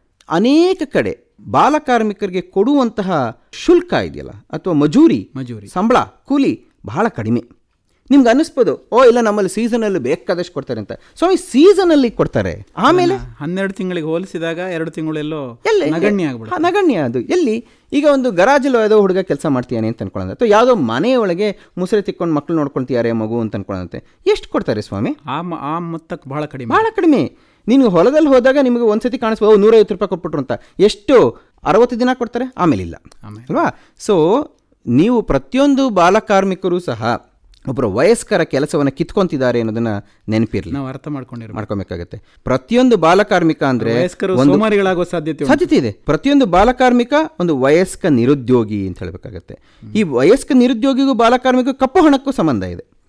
ಅನೇಕ ಕಡೆ ಬಾಲಕಾರ್ಮಿಕರಿಗೆ ಕೊಡುವಂತಹ ಶುಲ್ಕ ಇದೆಯಲ್ಲ ಅಥವಾ ಮಜೂರಿ ಮಜೂರಿ ಸಂಬಳ ಕೂಲಿ ಬಹಳ ಕಡಿಮೆ ನಿಮ್ಗೆ ಅನ್ನಿಸ್ಬೋದು ಓ ಇಲ್ಲ ನಮ್ಮಲ್ಲಿ ಸೀಸನಲ್ಲಿ ಬೇಕಾದಷ್ಟು ಕೊಡ್ತಾರೆ ಅಂತ ಸ್ವಾಮಿ ಸೀಸನಲ್ಲಿ ಕೊಡ್ತಾರೆ ಆಮೇಲೆ ಹನ್ನೆರಡು ತಿಂಗಳಿಗೆ ಹೋಲಿಸಿದಾಗ ಎರಡು ತಿಂಗಳೆಲ್ಲೋ ಎಲ್ಲಿ ನಗಣ್ಯ ಆಗ್ಬಿಡುತ್ತೆ ಹಾ, ನಗಣ್ಯ ಅದು ಎಲ್ಲಿ ಈಗ ಒಂದು ಗರಾಜಲ್ಲಿ ಯಾವುದೋ ಹುಡುಗ ಕೆಲಸ ಮಾಡ್ತೀಯಾನೆ ಅಂತ ಅನ್ಕೊಳ್ಳೋದು ಅಥವಾ ಯಾವುದೋ ಮನೆಯೊಳಗೆ ಮುಸುರೆ ತಿಕ್ಕೊಂಡು ಮಕ್ಕಳು ನೋಡ್ಕೊಳ್ತೀಯಾರೆ ಮಗು ಅಂತ ಅನ್ಕೊಳ್ಳೋದಂತೆ ಎಷ್ಟು ಕೊಡ್ತಾರೆ ಸ್ವಾಮಿ ಆ ಮ- ಆ ಮೊತ್ತಕ್ಕೆ ಬಹಳ ಕಡಿಮೆ ಬಹಳ ಕಡಿಮೆ ನೀನು ಹೊಲದಲ್ಲಿ ಹೋದಾಗ ನಿಮಗೆ ಒಂದ್ಸತಿ ಕಾಣಿಸ್ಬೋದು ನೂರೈವತ್ತು ರೂಪಾಯಿ ಕೊಟ್ಬಿಟ್ರು ಅಂತ ಎಷ್ಟು ಅರವತ್ತು ದಿನ ಕೊಡ್ತಾರೆ ಆಮೇಲೆ ಇಲ್ಲ ಆಮೇಲೆ. ಅಲ್ವಾ ಸೊ ನೀವು ಪ್ರತಿಯೊಂದು ಬಾಲಕಾರ್ಮಿಕರು ಸಹ ಒಬ್ಬರ ವಯಸ್ಕರ ಕೆಲಸವನ್ನು ಕಿತ್ಕೊಂತಿದ್ದಾರೆ ಅನ್ನೋದನ್ನ ನೆನಪಿರಲಿ ನಾವು ಅರ್ಥ ಮಾಡ್ಕೊಂಡಿರ್ಬೇಕು ಮಾಡ್ಕೋಬೇಕಾಗತ್ತೆ ಪ್ರತಿಯೊಂದು ಬಾಲಕಾರ್ಮಿಕ ಅಂದ್ರೆ ವಯಸ್ಕರು ಒಂದು ಸೋಮಾರಿಗಳಾಗುವ ಸಾಧ್ಯತೆ ಉಂಟು. ಸಾಧ್ಯತೆ ಇದೆ ಪ್ರತಿಯೊಂದು ಬಾಲಕಾರ್ಮಿಕ ಒಂದು ವಯಸ್ಕ ನಿರುದ್ಯೋಗಿ ಅಂತ ಹೇಳಬೇಕಾಗತ್ತೆ ಈ ವಯಸ್ಕ ನಿರುದ್ಯೋಗಿಗೂ ಬಾಲಕಾರ್ಮಿಕ ಕಪ್ಪು ಹಣಕ್ಕೂ ಸಂಬಂಧ ಇದೆ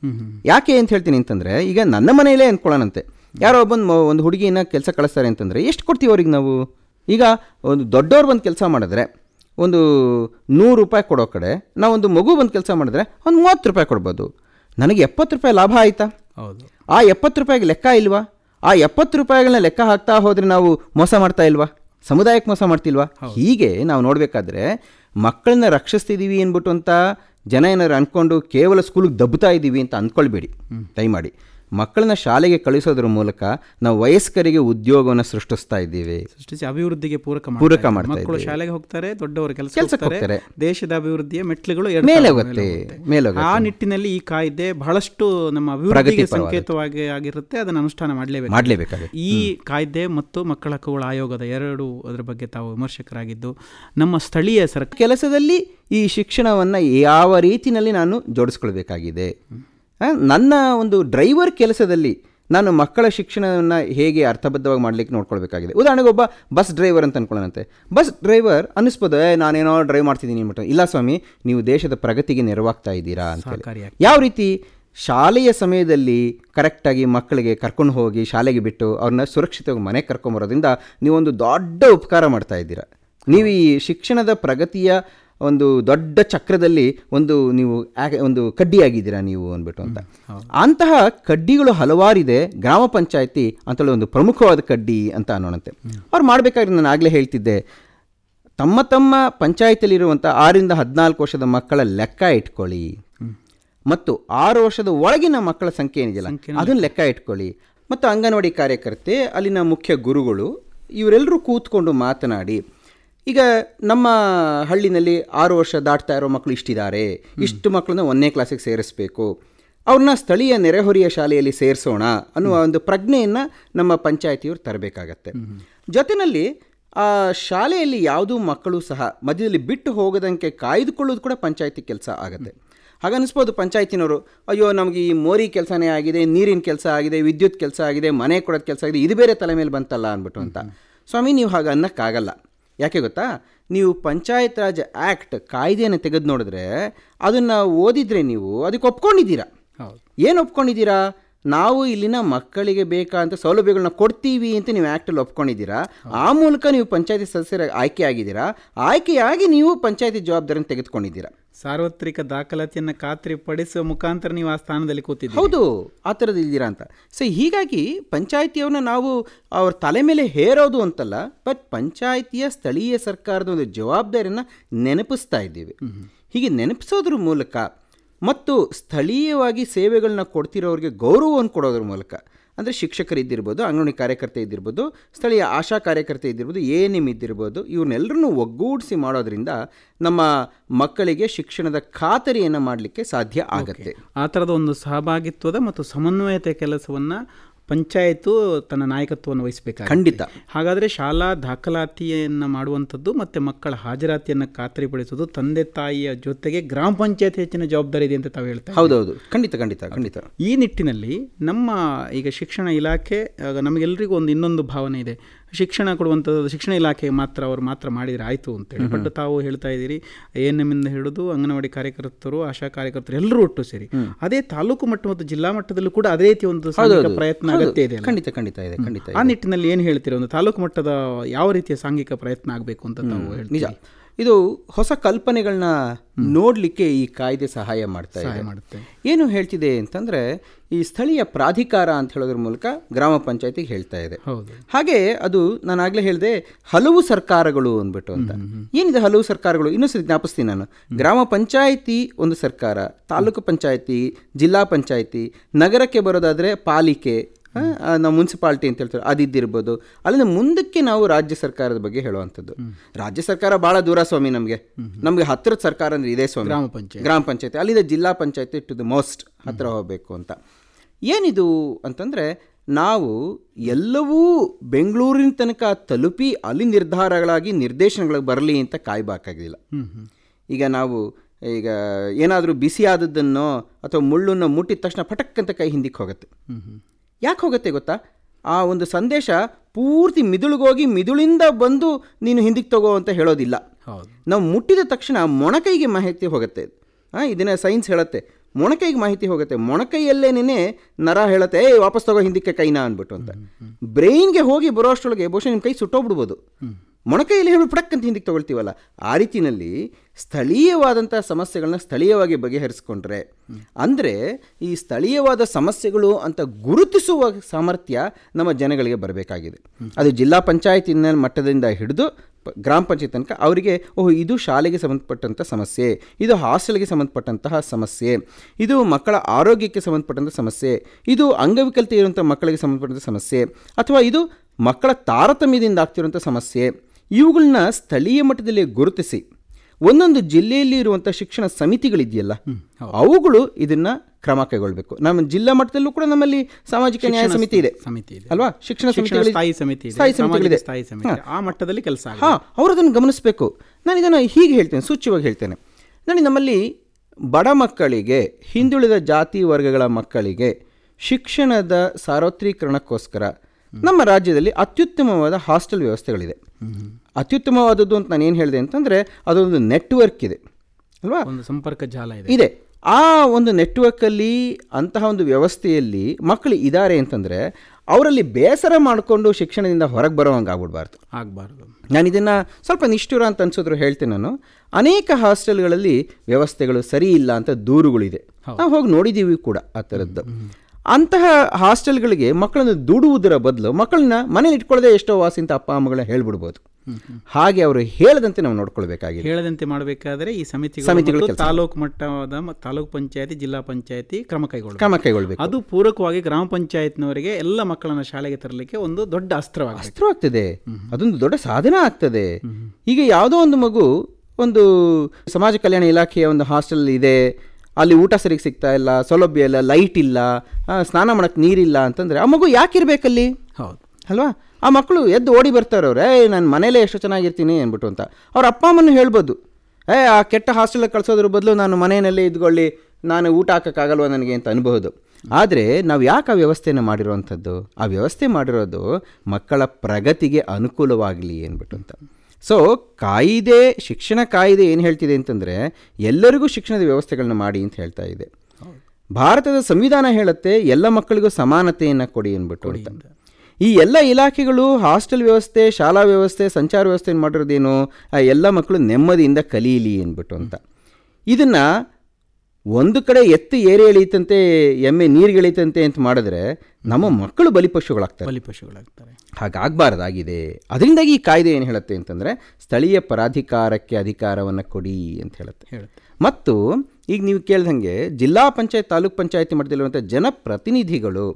ಯಾಕೆ ಅಂತ ಹೇಳ್ತೀನಿ ಅಂತಂದರೆ ಈಗ ನನ್ನ ಮನೆಯಲ್ಲೇ ಅಂದ್ಕೊಳ್ಳೋಣಂತೆ ಯಾರೋ ಒಬ್ಬಂದು ಒಂದು ಹುಡುಗಿನ ಕೆಲಸ ಕಳಿಸ್ತಾರೆ ಅಂತಂದರೆ ಎಷ್ಟು ಕೊಡ್ತೀವಿ ಅವ್ರಿಗೆ ನಾವು ಈಗ ಒಂದು ದೊಡ್ಡವ್ರು ಬಂದು ಕೆಲಸ ಮಾಡಿದ್ರೆ ಒಂದು ನೂರು ರೂಪಾಯಿ ಕೊಡೋ ಕಡೆ ನಾವೊಂದು ಮಗು ಬಂದು ಕೆಲಸ ಮಾಡಿದ್ರೆ ಒಂದು ಮೂವತ್ತು ರೂಪಾಯಿ ಕೊಡ್ಬೋದು ನನಗೆ ಎಪ್ಪತ್ತು ರೂಪಾಯಿ ಲಾಭ ಆಯಿತಾ ಹೌದು ಆ ಎಪ್ಪತ್ತು ರೂಪಾಯಿಗೆ ಲೆಕ್ಕ ಇಲ್ವಾ ಆ ಎಪ್ಪತ್ತು ರೂಪಾಯಿಗಳನ್ನ ಲೆಕ್ಕ ಹಾಕ್ತಾ ಹೋದರೆ ನಾವು ಮೋಸ ಮಾಡ್ತಾ ಇಲ್ವಾ ಸಮುದಾಯಕ್ಕೆ ಮೋಸ ಮಾಡ್ತಿಲ್ವಾ ಹೀಗೆ ನಾವು ನೋಡಬೇಕಾದ್ರೆ ಮಕ್ಕಳನ್ನ ರಕ್ಷಿಸ್ತಿದ್ದೀವಿ ಅಂದ್ಬಿಟ್ಟು ಅಂತ ಜನ ಏನಾದ್ರು ಅಂದ್ಕೊಂಡು ಕೇವಲ ಸ್ಕೂಲಿಗೆ ದಬ್ಬುತ್ತಾ ಇದ್ದೀವಿ ಅಂತ ಅಂದ್ಕೊಳ್ಬೇಡಿ ದಯಮಾಡಿ ಮಕ್ಕಳನ್ನ ಶಾಲೆಗೆ ಕಳಿಸೋದ್ರ ಮೂಲಕ ನಾವು ವಯಸ್ಕರಿಗೆ ಉದ್ಯೋಗವನ್ನು ಸೃಷ್ಟಿಸ್ತಾ ಇದ್ದೀವಿ ಸೃಷ್ಟಿಸಿ ಅಭಿವೃದ್ಧಿಗೆ ಪೂರಕ ಮಾಡ್ತಾ ಪೂರಕ ಇದ್ದಾರೆ. ಮಾಡ್ತಾ ಮಕ್ಕಳು ಇದ್ದೀವಿ. ಶಾಲೆಗೆ ಹೋಗ್ತಾರೆ ದೊಡ್ಡವರು ಕೆಲಸ ಕೆಲ್ಸಕ್ಕೆ ಹೋಗ್ತಾರೆ ಹೋಗ್ತಾರೆ. ದೇಶದ ಅಭಿವೃದ್ಧಿಯ ಮೆಟ್ಲುಗಳು ಮೇಲೆ ಏರ್ತಾ ಹೋಗುತ್ತೆ, ಹೋಗುತ್ತೆ. ಮೇಲೆ ಹೋಗುತ್ತೆ. ಆ ನಿಟ್ಟಿನಲ್ಲಿ ಈ ಕಾಯ್ದೆ ಬಹಳಷ್ಟು ನಮ್ಮ ಅಭಿವೃದ್ಧಿಗೆ ಸಂಕೇತವಾಗಿ ಆಗಿರುತ್ತೆ ಅದನ್ನು ಅನುಷ್ಠಾನ ಮಾಡಲೇಬೇಕು ಮಾಡಲೇಬೇಕಾಗುತ್ತೆ ಈ ಕಾಯ್ದೆ ಮತ್ತು ಮಕ್ಕಳ ಹಕ್ಕುಗಳ ಆಯೋಗದ ಎರಡು ಅದರ ಬಗ್ಗೆ ತಾವು ವಿಮರ್ಶಕರಾಗಿದ್ದು ನಮ್ಮ ಸ್ಥಳೀಯ ಸರ್ಕಾರ ಕೆಲಸದಲ್ಲಿ ಈ ಶಿಕ್ಷಣವನ್ನು ಯಾವ ರೀತಿಯಲ್ಲಿ ನಾನು ಜೋಡಿಸ್ಕೊಳ್ಬೇಕಾಗಿದೆ ಆ, ನನ್ನ ಒಂದು ಡ್ರೈವರ್ ಕೆಲಸದಲ್ಲಿ ನಾನು ಮಕ್ಕಳ ಶಿಕ್ಷಣವನ್ನು ಹೇಗೆ ಅರ್ಥಬದ್ಧವಾಗಿ ಮಾಡಲಿಕ್ಕೆ ನೋಡ್ಕೊಳ್ಬೇಕಾಗಿದೆ ಉದಾಹರಣೆಗೆ ಒಬ್ಬ ಬಸ್ ಡ್ರೈವರ್ ಅಂತ ಅನ್ಕೊಳ್ಳೋಣಂತೆ ಬಸ್ ಡ್ರೈವರ್ ಅನ್ನಿಸ್ಬೋದು ಏ ನಾನೇನೋ ಡ್ರೈವ್ ಮಾಡ್ತಿದ್ದೀನಿ ಅಂದ್ಬಿಟ್ಟು ಇಲ್ಲ ಸ್ವಾಮಿ ನೀವು ದೇಶದ ಪ್ರಗತಿಗೆ ನೆರವಾಗ್ತಾ ಇದ್ದೀರಾ ಅಂತ ಹೇಳಿ ಸಹಕಾರಿಯಾಗಿ. ಯಾವ ರೀತಿ ಶಾಲೆಯ ಸಮಯದಲ್ಲಿ ಕರೆಕ್ಟಾಗಿ ಮಕ್ಕಳಿಗೆ ಕರ್ಕೊಂಡು ಹೋಗಿ ಶಾಲೆಗೆ ಬಿಟ್ಟು ಅವ್ರನ್ನ ಸುರಕ್ಷಿತವಾಗಿ ಮನೆಗೆ ಕರ್ಕೊಂಬರೋದ್ರಿಂದ ನೀವೊಂದು ದೊಡ್ಡ ಉಪಕಾರ ಮಾಡ್ತಾ ಇದ್ದೀರಾ ನೀವು ಈ ಶಿಕ್ಷಣದ ಪ್ರಗತಿಯ ಒಂದು ದೊಡ್ಡ ಚಕ್ರದಲ್ಲಿ ಒಂದು ನೀವು ಆ- ಒಂದು ಕಡ್ಡಿಯಾಗಿದ್ದೀರಾ ನೀವು ಅಂದ್ಬಿಟ್ಟು ಅಂತ ಅಂತಹ ಕಡ್ಡಿಗಳು ಹಲವಾರಿದೆ ಗ್ರಾಮ ಪಂಚಾಯತಿ ಅಂತೇಳಿ ಒಂದು ಪ್ರಮುಖವಾದ ಕಡ್ಡಿ ಅಂತ ಅನ್ನೋಣಂತೆ ಅವ್ರು ಮಾಡಬೇಕಾದ್ರೆ ನಾನು ಆಗಲೇ ಹೇಳ್ತಿದ್ದೆ ತಮ್ಮ ತಮ್ಮ ಪಂಚಾಯತಿಯಲ್ಲಿರುವಂಥ ಆರಿಂದ ಹದಿನಾಲ್ಕು ವರ್ಷದ ಮಕ್ಕಳ ಲೆಕ್ಕ ಇಟ್ಕೊಳ್ಳಿ ಮತ್ತು ಆರು ವರ್ಷದ ಒಳಗಿನ ಮಕ್ಕಳ ಸಂಖ್ಯೆ ಏನಿದೆಯಲ್ಲ ಅದನ್ನು ಲೆಕ್ಕ ಇಟ್ಕೊಳ್ಳಿ ಮತ್ತು ಅಂಗನವಾಡಿ ಕಾರ್ಯಕರ್ತೆ ಅಲ್ಲಿನ ಮುಖ್ಯ ಗುರುಗಳು ಇವರೆಲ್ಲರೂ ಕೂತ್ಕೊಂಡು ಮಾತನಾಡಿ ಈಗ ನಮ್ಮ ಹಳ್ಳಿನಲ್ಲಿ ಆರು ವರ್ಷ ದಾಟ್ತಾ ಇರೋ ಮಕ್ಕಳು ಇಷ್ಟಿದ್ದಾರೆ ಇಷ್ಟು ಮಕ್ಕಳನ್ನ ಒಂದನೇ ಕ್ಲಾಸಿಗೆ ಸೇರಿಸಬೇಕು ಅವ್ರನ್ನ ಸ್ಥಳೀಯ ನೆರೆಹೊರೆಯ ಶಾಲೆಯಲ್ಲಿ ಸೇರಿಸೋಣ ಅನ್ನುವ ಒಂದು ಪ್ರಜ್ಞೆಯನ್ನು ನಮ್ಮ ಪಂಚಾಯತಿಯವರು ತರಬೇಕಾಗತ್ತೆ ಜೊತೆಯಲ್ಲಿ ಆ ಶಾಲೆಯಲ್ಲಿ ಯಾವುದೂ ಮಕ್ಕಳು ಸಹ ಮಧ್ಯದಲ್ಲಿ ಬಿಟ್ಟು ಹೋಗದಂಗೆ ಕಾಯ್ದುಕೊಳ್ಳೋದು ಕೂಡ ಪಂಚಾಯತಿ ಕೆಲಸ ಆಗುತ್ತೆ ಹಾಗನ್ನಿಸ್ಬೋದು ಪಂಚಾಯತಿನವರು ಅಯ್ಯೋ ನಮಗೆ ಈ ಮೋರಿ ಕೆಲಸನೇ ಆಗಿದೆ ನೀರಿನ ಕೆಲಸ ಆಗಿದೆ ವಿದ್ಯುತ್ ಕೆಲಸ ಆಗಿದೆ ಮನೆ ಕೊಡೋದು ಕೆಲಸ ಆಗಿದೆ ಇದು ಬೇರೆ ತಲೆ ಮೇಲೆ ಬಂತಲ್ಲ ಅಂದ್ಬಿಟ್ಟು ಅಂತ ಸ್ವಾಮಿ ನೀವು ಹಾಗೆ ಅನ್ನೋಕ್ಕಾಗಲ್ಲ ಯಾಕೆ ಗೊತ್ತಾ ನೀವು ಪಂಚಾಯತ್ ರಾಜ್ ಆ್ಯಕ್ಟ್ ಕಾಯ್ದೆಯನ್ನು ತೆಗೆದು ನೋಡಿದ್ರೆ ಅದನ್ನು ಓದಿದ್ರೆ ನೀವು ಅದಕ್ಕೆ ಒಪ್ಕೊಂಡಿದ್ದೀರಾ ಹೌದು ಏನು ಒಪ್ಕೊಂಡಿದ್ದೀರಾ ನಾವು ಇಲ್ಲಿನ ಮಕ್ಕಳಿಗೆ ಬೇಕಾದಂಥ ಸೌಲಭ್ಯಗಳನ್ನ ಕೊಡ್ತೀವಿ ಅಂತ ನೀವು ಆ್ಯಕ್ಟಲ್ಲಿ ಒಪ್ಕೊಂಡಿದ್ದೀರಾ ಆ ಮೂಲಕ ನೀವು ಪಂಚಾಯತಿ ಸದಸ್ಯರ ಆಯ್ಕೆ ಆಗಿದ್ದೀರಾ ಆಯ್ಕೆಯಾಗಿ ನೀವು ಪಂಚಾಯತಿ ಜವಾಬ್ದಾರಿಯನ್ನು ತೆಗೆದುಕೊಂಡಿದ್ದೀರಾ ಸಾರ್ವತ್ರಿಕ ದಾಖಲಾತಿಯನ್ನು ಖಾತ್ರಿಪಡಿಸುವ ಮುಖಾಂತರ ನೀವು ಆ ಸ್ಥಾನದಲ್ಲಿ ಕೂತಿದ್ದೀರಿ ಹೌದು ಆ ಥರದ್ದು ಇದ್ದೀರಾ ಅಂತ ಸೊ ಹೀಗಾಗಿ ಪಂಚಾಯತಿಯವ್ರನ್ನ ನಾವು ಅವ್ರ ತಲೆ ಮೇಲೆ ಹೇರೋದು ಅಂತಲ್ಲ ಬಟ್ ಪಂಚಾಯತಿಯ ಸ್ಥಳೀಯ ಸರ್ಕಾರದ ಒಂದು ಜವಾಬ್ದಾರಿಯನ್ನು ನೆನಪಿಸ್ತಾ ಇದ್ದೀವಿ ಹೀಗೆ ನೆನಪಿಸೋದ್ರ ಮೂಲಕ ಮತ್ತು ಸ್ಥಳೀಯವಾಗಿ ಸೇವೆಗಳನ್ನ ಕೊಡ್ತಿರೋರಿಗೆ ಗೌರವವನ್ನು ಕೊಡೋದ್ರ ಮೂಲಕ ಅಂದರೆ ಶಿಕ್ಷಕರಿದ್ದಿರ್ಬೋದು ಅಂಗನವಾಡಿ ಕಾರ್ಯಕರ್ತೆ ಇದ್ದಿರ್ಬೋದು ಸ್ಥಳೀಯ ಆಶಾ ಕಾರ್ಯಕರ್ತೆ ಇದ್ದಿರ್ಬೋದು ಎ ಎನ್ ಎಮ್ ಇದ್ದಿರ್ಬೋದು ಇವನ್ನೆಲ್ಲರನ್ನೂ ಒಗ್ಗೂಡಿಸಿ ಮಾಡೋದ್ರಿಂದ ನಮ್ಮ ಮಕ್ಕಳಿಗೆ ಶಿಕ್ಷಣದ ಖಾತರಿಯನ್ನು ಮಾಡಲಿಕ್ಕೆ ಸಾಧ್ಯ ಆಗುತ್ತೆ ಆ ಥರದ ಒಂದು ಸಹಭಾಗಿತ್ವದ ಮತ್ತು ಸಮನ್ವಯತೆ ಕೆಲಸವನ್ನು ಪಂಚಾಯತು ತನ್ನ ನಾಯಕತ್ವವನ್ನು ವಹಿಸಬೇಕಾಗುತ್ತೆ ಖಂಡಿತ ಹಾಗಾದರೆ ಶಾಲಾ ದಾಖಲಾತಿಯನ್ನು ಮಾಡುವಂಥದ್ದು ಮತ್ತು ಮಕ್ಕಳ ಹಾಜರಾತಿಯನ್ನು ಖಾತ್ರಿಪಡಿಸೋದು ತಂದೆ ತಾಯಿಯ ಜೊತೆಗೆ ಗ್ರಾಮ ಪಂಚಾಯತ್ ಹೆಚ್ಚಿನ ಜವಾಬ್ದಾರಿ ಇದೆ ಅಂತ ತಾವು ಹೇಳ್ತಾ ಇದ್ದೀರಿ. ಹೌದೌದು ಖಂಡಿತ ಖಂಡಿತ ಖಂಡಿತ ಈ ನಿಟ್ಟಿನಲ್ಲಿ ನಮ್ಮ ಈಗ ಶಿಕ್ಷಣ ಇಲಾಖೆ ಆಗ ನಮಗೆಲ್ಲರಿಗೂ ಒಂದು ಇನ್ನೊಂದು ಭಾವನೆ ಇದೆ ಶಿಕ್ಷಣ ಕೊಡುವಂಥದ್ದು ಶಿಕ್ಷಣ ಇಲಾಖೆ ಮಾತ್ರ ಅವರು ಮಾತ್ರ ಮಾಡಿದರೆ ಆಯಿತು ಅಂತೇಳಿ ಬಟ್ ತಾವು ಹೇಳ್ತಾ ಇದ್ದೀರಿ ಎ ಎನ್ ಎಮ್ಮಿಂದ ಹಿಡಿದು ಅಂಗನವಾಡಿ ಕಾರ್ಯಕರ್ತರು ಆಶಾ ಕಾರ್ಯಕರ್ತರು ಎಲ್ಲರೂ ಒಟ್ಟು ಸೇರಿ ಅದೇ ತಾಲೂಕು ಮಟ್ಟ ಮತ್ತು ಜಿಲ್ಲಾ ಮಟ್ಟದಲ್ಲೂ ಕೂಡ ಅದೇ ರೀತಿ ಒಂದು ಸಾಂಘಿಕ ಪ್ರಯತ್ನ ಹೌದು, ಅಗತ್ಯ ಇದೆ ಅಲ್ಲ? ಖಂಡಿತ ಖಂಡಿತ ಇದೆ ಖಂಡಿತ ಆ ಇದೆ. ನಿಟ್ಟಿನಲ್ಲಿ ಏನು ಹೇಳ್ತೀರಿ ಒಂದು ತಾಲೂಕು ಮಟ್ಟದ ಯಾವ ರೀತಿಯ ಸಾಂಘಿಕ ಪ್ರಯತ್ನ ಆಗಬೇಕು ಅಂತ ತಾವು ನಿಜ ಹೇಳ್ತೀರಿ ಇದು ಹೊಸ ಕಲ್ಪನೆಗಳನ್ನ ನೋಡಲಿಕ್ಕೆ ಈ ಕಾಯ್ದೆ ಸಹಾಯ ಮಾಡ್ತಾ ಸಹಾಯ ಇದೆ ಮಾಡುತ್ತೆ ಏನು ಹೇಳ್ತಿದೆ ಅಂತಂದ್ರೆ ಈ ಸ್ಥಳೀಯ ಪ್ರಾಧಿಕಾರ ಅಂತ ಹೇಳೋದ್ರ ಮೂಲಕ ಗ್ರಾಮ ಪಂಚಾಯತಿಗೆ ಹೇಳ್ತಾ ಇದೆ ಹೌದು ಹಾಗೆ ಅದು ನಾನು ಆಗಲೇ ಹೇಳಿದೆ ಹಲವು ಸರ್ಕಾರಗಳು ಅಂದ್ಬಿಟ್ಟು ಅಂತ ಏನಿದೆ ಹಲವು ಸರ್ಕಾರಗಳು ಇನ್ನೂ ಸರಿ ಜ್ಞಾಪಿಸ್ತೀನಿ ನಾನು ಗ್ರಾಮ ಪಂಚಾಯಿತಿ ಒಂದು ಸರ್ಕಾರ ತಾಲೂಕು ಪಂಚಾಯಿತಿ ಜಿಲ್ಲಾ ಪಂಚಾಯಿತಿ ನಗರಕ್ಕೆ ಬರೋದಾದರೆ ಪಾಲಿಕೆ ಆ, ಆ, ನಾವು ಮುನ್ಸಿಪಾಲ್ಟಿ ಅಂತ ಹೇಳ್ತಾರೆ ಅದಿದ್ದಿರ್ಬೋದು ಅಲ್ಲಿಂದ ಮುಂದಕ್ಕೆ ನಾವು ರಾಜ್ಯ ಸರ್ಕಾರದ ಬಗ್ಗೆ ಹೇಳುವಂಥದ್ದು ರಾಜ್ಯ ಸರ್ಕಾರ ಭಾಳ ದೂರ ಸ್ವಾಮಿ ನಮಗೆ ನಮಗೆ ಹತ್ತಿರದ ಸರ್ಕಾರ ಅಂದ್ರೆ ಇದೆ ಸ್ವಾಮಿ ಗ್ರಾಮ ಪಂಚಾಯತ್ ಗ್ರಾಮ ಪಂಚಾಯತಿ ಅಲ್ಲಿಂದ ಜಿಲ್ಲಾ ಪಂಚಾಯತಿ ಟು ದ ಮೋಸ್ಟ್ ಹತ್ತಿರ ಹೋಗಬೇಕು ಅಂತ ಏನಿದು ಅಂತಂದರೆ ನಾವು ಎಲ್ಲವೂ ಬೆಂಗಳೂರಿನ ತನಕ ತಲುಪಿ ಅಲ್ಲಿ ನಿರ್ಧಾರಗಳಾಗಿ ನಿರ್ದೇಶನಗಳಿಗೆ ಬರಲಿ ಅಂತ ಕಾಯಬೇಕಾಗಿಲ್ಲ ಹ್ಮ್ ಹ್ಮ್ ಈಗ ನಾವು ಈಗ ಏನಾದರೂ ಬಿಸಿಯಾದದ್ದನ್ನೋ ಅಥವಾ ಮುಳ್ಳನ್ನು ಮುಟ್ಟಿದ ತಕ್ಷಣ ಪಟಕ್ ಅಂತ ಕೈ ಹಿಂದಕ್ಕೆ ಹೋಗುತ್ತೆ ಹ್ಮ್ ಹ್ಮ್ ಯಾಕೆ ಹೋಗುತ್ತೆ ಗೊತ್ತಾ ಆ ಒಂದು ಸಂದೇಶ ಪೂರ್ತಿ ಮಿದುಳಿಗೋಗಿ ಮಿದುಳಿಂದ ಬಂದು ನೀನು ಹಿಂದಕ್ಕೆ ತಗೋ ಅಂತ ಹೇಳೋದಿಲ್ಲ ಹೌದು ನಾವು ಮುಟ್ಟಿದ ತಕ್ಷಣ ಮೊಣಕೈಗೆ ಮಾಹಿತಿ ಹೋಗುತ್ತೆ ಹಾಂ ಇದನ್ನು ಸೈನ್ಸ್ ಹೇಳುತ್ತೆ ಮೊಣಕೈಗೆ ಮಾಹಿತಿ ಹೋಗುತ್ತೆ ಮೊಣಕೈಯಲ್ಲೇನೇ ನರ ಹೇಳುತ್ತೆ ಏ ವಾಪಸ್ ತಗೋ ಹಿಂದಕ್ಕೆ ಕೈನಾ ಅಂದ್ಬಿಟ್ಟು ಅಂತ ಬ್ರೈನ್ಗೆ ಹೋಗಿ ಬರೋ ಅಷ್ಟರೊಳಗೆ ಬಹುಶಃ ನಿಮ್ಮ ಕೈ ಸುಟ್ಟೋಗ್ಬಿಡ್ಬೋದು ಮೊಣಕೈಯಲ್ಲಿ ಹೇಳಿ ಪಡಕ್ ಅಂತ ಹಿಂದಕ್ಕೆ ತಗೊಳ್ತೀವಲ್ಲ ಆ ರೀತಿಯಲ್ಲಿ ಸ್ಥಳೀಯವಾದಂಥ ಸಮಸ್ಯೆಗಳನ್ನ ಸ್ಥಳೀಯವಾಗಿ ಬಗೆಹರಿಸ್ಕೊಂಡ್ರೆ ಅಂದರೆ ಈ ಸ್ಥಳೀಯವಾದ ಸಮಸ್ಯೆಗಳು ಅಂತ ಗುರುತಿಸುವ ಸಾಮರ್ಥ್ಯ ನಮ್ಮ ಜನಗಳಿಗೆ ಬರಬೇಕಾಗಿದೆ ಅದು ಜಿಲ್ಲಾ ಪಂಚಾಯತಿನ ಮಟ್ಟದಿಂದ ಹಿಡಿದು ಪ- ಗ್ರಾಮ ಪಂಚಾಯತ್ ತನಕ ಅವರಿಗೆ ಓಹ್ ಇದು ಶಾಲೆಗೆ ಸಂಬಂಧಪಟ್ಟಂಥ ಸಮಸ್ಯೆ ಇದು ಹಾಸ್ಟೆಲ್ಗೆ ಸಂಬಂಧಪಟ್ಟಂತಹ ಸಮಸ್ಯೆ ಇದು ಮಕ್ಕಳ ಆರೋಗ್ಯಕ್ಕೆ ಸಂಬಂಧಪಟ್ಟಂಥ ಸಮಸ್ಯೆ ಇದು ಅಂಗವಿಕಲತೆ ಇರುವಂಥ ಮಕ್ಕಳಿಗೆ ಸಂಬಂಧಪಟ್ಟಂಥ ಸಮಸ್ಯೆ ಅಥವಾ ಇದು ಮಕ್ಕಳ ತಾರತಮ್ಯದಿಂದ ಆಗ್ತಿರುವಂಥ ಸಮಸ್ಯೆ ಇವುಗಳನ್ನ ಸ್ಥಳೀಯ ಮಟ್ಟದಲ್ಲಿ ಗುರುತಿಸಿ ಒಂದೊಂದು ಜಿಲ್ಲೆಯಲ್ಲಿ ಇರುವಂಥ ಶಿಕ್ಷಣ ಸಮಿತಿಗಳಿದೆಯಲ್ಲ ಅವುಗಳು ಇದನ್ನ ಕ್ರಮ ಕೈಗೊಳ್ಳಬೇಕು ನಮ್ಮ ಜಿಲ್ಲಾ ಮಟ್ಟದಲ್ಲೂ ಕೂಡ ನಮ್ಮಲ್ಲಿ ಸಾಮಾಜಿಕ ನ್ಯಾಯ ಸಮಿತಿ ಇದೆ ಸಮಿತಿ ಇದೆ. ಅಲ್ವಾ ಶಿಕ್ಷಣ ಶಿಕ್ಷಣ ಸಮಿತಿಗಳು- ಸ್ಥಾಯಿ ಸಮಿತಿ ಇದೆ, ಸ್ಥಾಯಿ ಸಾಮಾಜಿಕ ಸಮಿತಿಗಳಿದೆ ಸ್ಥಾಯಿ ಸಮಿತಿ. ಹಾ. ಆ ಮಟ್ಟದಲ್ಲಿ ಕೆಲಸ ಆಗುತ್ತೆ. ಹಾಂ ಅವರು ಅದನ್ನು ಗಮನಿಸಬೇಕು ನಾನು ಇದನ್ನು ಹೀಗೆ ಹೇಳ್ತೇನೆ ಸೂಚ್ಯವಾಗಿ ಹೇಳ್ತೇನೆ ನೋಡಿ ನಮ್ಮಲ್ಲಿ ಬಡ ಮಕ್ಕಳಿಗೆ ಹಿಂದುಳಿದ ಜಾತಿ ವರ್ಗಗಳ ಮಕ್ಕಳಿಗೆ ಶಿಕ್ಷಣದ ಸಾರ್ವತ್ರೀಕರಣಕ್ಕೋಸ್ಕರ ನಮ್ಮ ರಾಜ್ಯದಲ್ಲಿ ಅತ್ಯುತ್ತಮವಾದ ಹಾಸ್ಟೆಲ್ ವ್ಯವಸ್ಥೆಗಳಿದೆ ಅತ್ಯುತ್ತಮವಾದದ್ದು ಅಂತ ನಾನು ಏನು ಹೇಳಿದೆ ಅಂತಂದರೆ ಅದೊಂದು ನೆಟ್ವರ್ಕ್ ಇದೆ ಅಲ್ವಾ ಒಂದು ಸಂಪರ್ಕ ಜಾಲ ಇದೆ ಇದೆ ಆ ಒಂದು ನೆಟ್ವರ್ಕಲ್ಲಿ ಅಂತಹ ಒಂದು ವ್ಯವಸ್ಥೆಯಲ್ಲಿ ಮಕ್ಕಳು ಇದ್ದಾರೆ ಅಂತಂದರೆ ಅವರಲ್ಲಿ ಬೇಸರ ಮಾಡಿಕೊಂಡು ಶಿಕ್ಷಣದಿಂದ ಹೊರಗೆ ಬರೋವಂಗೆ ಆಗ್ಬಿಡ್ಬಾರ್ದು ಆಗಬಾರ್ದು ನಾನು ಇದನ್ನು ಸ್ವಲ್ಪ ನಿಷ್ಠುರ ಅಂತ ಅನ್ಸಿದ್ರು ಹೇಳ್ತೇನೆ ನಾನು ಅನೇಕ ಹಾಸ್ಟೆಲ್ಗಳಲ್ಲಿ ವ್ಯವಸ್ಥೆಗಳು ಸರಿ ಇಲ್ಲ ಅಂತ ದೂರುಗಳಿದೆ ನಾವು ಹೋಗಿ ನೋಡಿದ್ದೀವಿ ಕೂಡ ಆ ಥರದ್ದು ಅಂತಹ ಹಾಸ್ಟೆಲ್ಗಳಿಗೆ ಮಕ್ಕಳನ್ನು ದುಡುವುದರ ಬದಲು ಮಕ್ಕಳನ್ನ ಮನೇಲಿ ಇಟ್ಕೊಳ್ಳದೆ ಎಷ್ಟೋ ವಾಸಿ ಅಂತ ಅಪ್ಪ ಅಮ್ಮಗಳನ್ನ ಹೇಳ್ಬಿಡ್ಬೋದು ಹಾಗೆ ಅವರು ಹೇಳದಂತೆ ನಾವು ನೋಡ್ಕೊಳ್ಬೇಕಾಗಿದೆ ಹೇಳದಂತೆ ಮಾಡಬೇಕಾದ್ರೆ ಈ ಸಮಿತಿಗಳು ಸಮಿತಿಗಳು ಮತ್ತು ಮತ್ತು ತಾಲೂಕು ಮಟ್ಟದ ಮ- ತಾಲೂಕು ಪಂಚಾಯತಿ ಜಿಲ್ಲಾ ಪಂಚಾಯತಿ ಕ್ರಮ ಕೈಗೊಳ್ಳಬೇಕು ಕ್ರಮ ಕೈಗೊಳ್ಬೇಕು ಅದು ಪೂರಕವಾಗಿ ಗ್ರಾಮ ಪಂಚಾಯತ್ನವರಿಗೆ ಎಲ್ಲ ಮಕ್ಕಳನ್ನ ಶಾಲೆಗೆ ತರಲಿಕ್ಕೆ ಒಂದು ದೊಡ್ಡ ಅಸ್ತ್ರವಾಗಬೇಕು ಅಸ್ತ್ರ ಆಗ್ತದೆ ಅದೊಂದು ದೊಡ್ಡ ಸಾಧನ ಆಗ್ತದೆ ಈಗ ಯಾವುದೋ ಒಂದು ಮಗು ಒಂದು ಸಮಾಜ ಕಲ್ಯಾಣ ಇಲಾಖೆಯ ಒಂದು ಹಾಸ್ಟೆಲ್ ಇದೆ ಅಲ್ಲಿ ಊಟ ಸರಿಗೆ ಸಿಗ್ತಾ ಇಲ್ಲ ಸೌಲಭ್ಯ ಇಲ್ಲ ಲೈಟ್ ಇಲ್ಲ ಆ, ಸ್ನಾನ ಮಾಡಕ್ಕೆ ನೀರಿಲ್ಲ ಅಂತಂದ್ರೆ ಆ ಮಗು ಯಾಕಿರ್ಬೇಕಲ್ಲಿ ಹೌದು ಅಲ್ವಾ ಆ ಮಕ್ಕಳು ಎದ್ದು ಓಡಿ ಬರ್ತಾರೆ ಅವ್ರು ಏ ನಾನು ಮನೇಲೇ ಎಷ್ಟು ಚೆನ್ನಾಗಿರ್ತೀನಿ ಅಂದ್ಬಿಟ್ಟು ಅಂತ ಅವ್ರ ಅಪ್ಪ ಅಮ್ಮನೂ ಹೇಳ್ಬೋದು ಏ ಆ ಕೆಟ್ಟ ಹಾಸ್ಟೆಲ್ಗೆ ಕಳ್ಸೋದ್ರ ಬದಲು ನಾನು ಮನೆಯಲ್ಲೇ ಇದ್ಕೊಳ್ಳಿ ನಾನು ಊಟ ಹಾಕೋಕ್ಕಾಗಲ್ವ ನನಗೆ ಅಂತ ಅನ್ಬಹುದು ಆದರೆ ನಾವು ಯಾಕೆ ಆ ವ್ಯವಸ್ಥೆಯನ್ನು ಮಾಡಿರುವಂಥದ್ದು ಆ ವ್ಯವಸ್ಥೆ ಮಾಡಿರೋದು ಮಕ್ಕಳ ಪ್ರಗತಿಗೆ ಅನುಕೂಲವಾಗಲಿ ಅಂದ್ಬಿಟ್ಟು ಅಂತ ಸೊ ಕಾಯಿದೆ ಶಿಕ್ಷಣ ಕಾಯಿದೆ ಏನು ಹೇಳ್ತಿದೆ ಅಂತಂದರೆ ಎಲ್ಲರಿಗೂ ಶಿಕ್ಷಣದ ವ್ಯವಸ್ಥೆಗಳನ್ನ ಮಾಡಿ ಅಂತ ಹೇಳ್ತಾ ಇದೆ ಭಾರತದ ಸಂವಿಧಾನ ಹೇಳುತ್ತೆ ಎಲ್ಲ ಮಕ್ಕಳಿಗೂ ಸಮಾನತೆಯನ್ನು ಕೊಡಿ ಅಂದ್ಬಿಟ್ಟು ಅಂತ ಈ ಎಲ್ಲ ಇಲಾಖೆಗಳು ಹಾಸ್ಟೆಲ್ ವ್ಯವಸ್ಥೆ ಶಾಲಾ ವ್ಯವಸ್ಥೆ ಸಂಚಾರ ವ್ಯವಸ್ಥೆ ಮಾಡಿರೋದೇನು ಆ ಎಲ್ಲ ಮಕ್ಕಳು ನೆಮ್ಮದಿಯಿಂದ ಕಲೀಲಿ ಅಂದ್ಬಿಟ್ಟು ಅಂತ ಇದನ್ನು ಒಂದು ಕಡೆ ಎತ್ತು ಏರಿ ಎಳೀತಂತೆ ಎಮ್ಮೆ ನೀರಿಗೆ ಎಳೀತಂತೆ ಅಂತ ಮಾಡಿದ್ರೆ ನಮ್ಮ ಮಕ್ಕಳು ಬಲಿಪಶುಗಳಾಗ್ತಾರೆ ಬಲಿಪಶುಗಳಾಗ್ತಾರೆ ಹಾಗಾಗಬಾರ್ದಾಗಿದೆ ಅದರಿಂದಾಗಿ ಈ ಕಾಯ್ದೆ ಏನು ಹೇಳುತ್ತೆ ಅಂತಂದರೆ ಸ್ಥಳೀಯ ಪ್ರಾಧಿಕಾರಕ್ಕೆ ಅಧಿಕಾರವನ್ನು ಕೊಡಿ ಅಂತ ಹೇಳುತ್ತೆ ಹೇಳುತ್ತೆ ಮತ್ತು ಈಗ ನೀವು ಕೇಳ್ದಂಗೆ ಜಿಲ್ಲಾ ಪಂಚಾಯತ್ ತಾಲೂಕ್ ಪಂಚಾಯತಿ ಮಟ್ಟದಲ್ಲಿರುವಂಥ ಜನಪ್ರತಿನಿಧಿಗಳು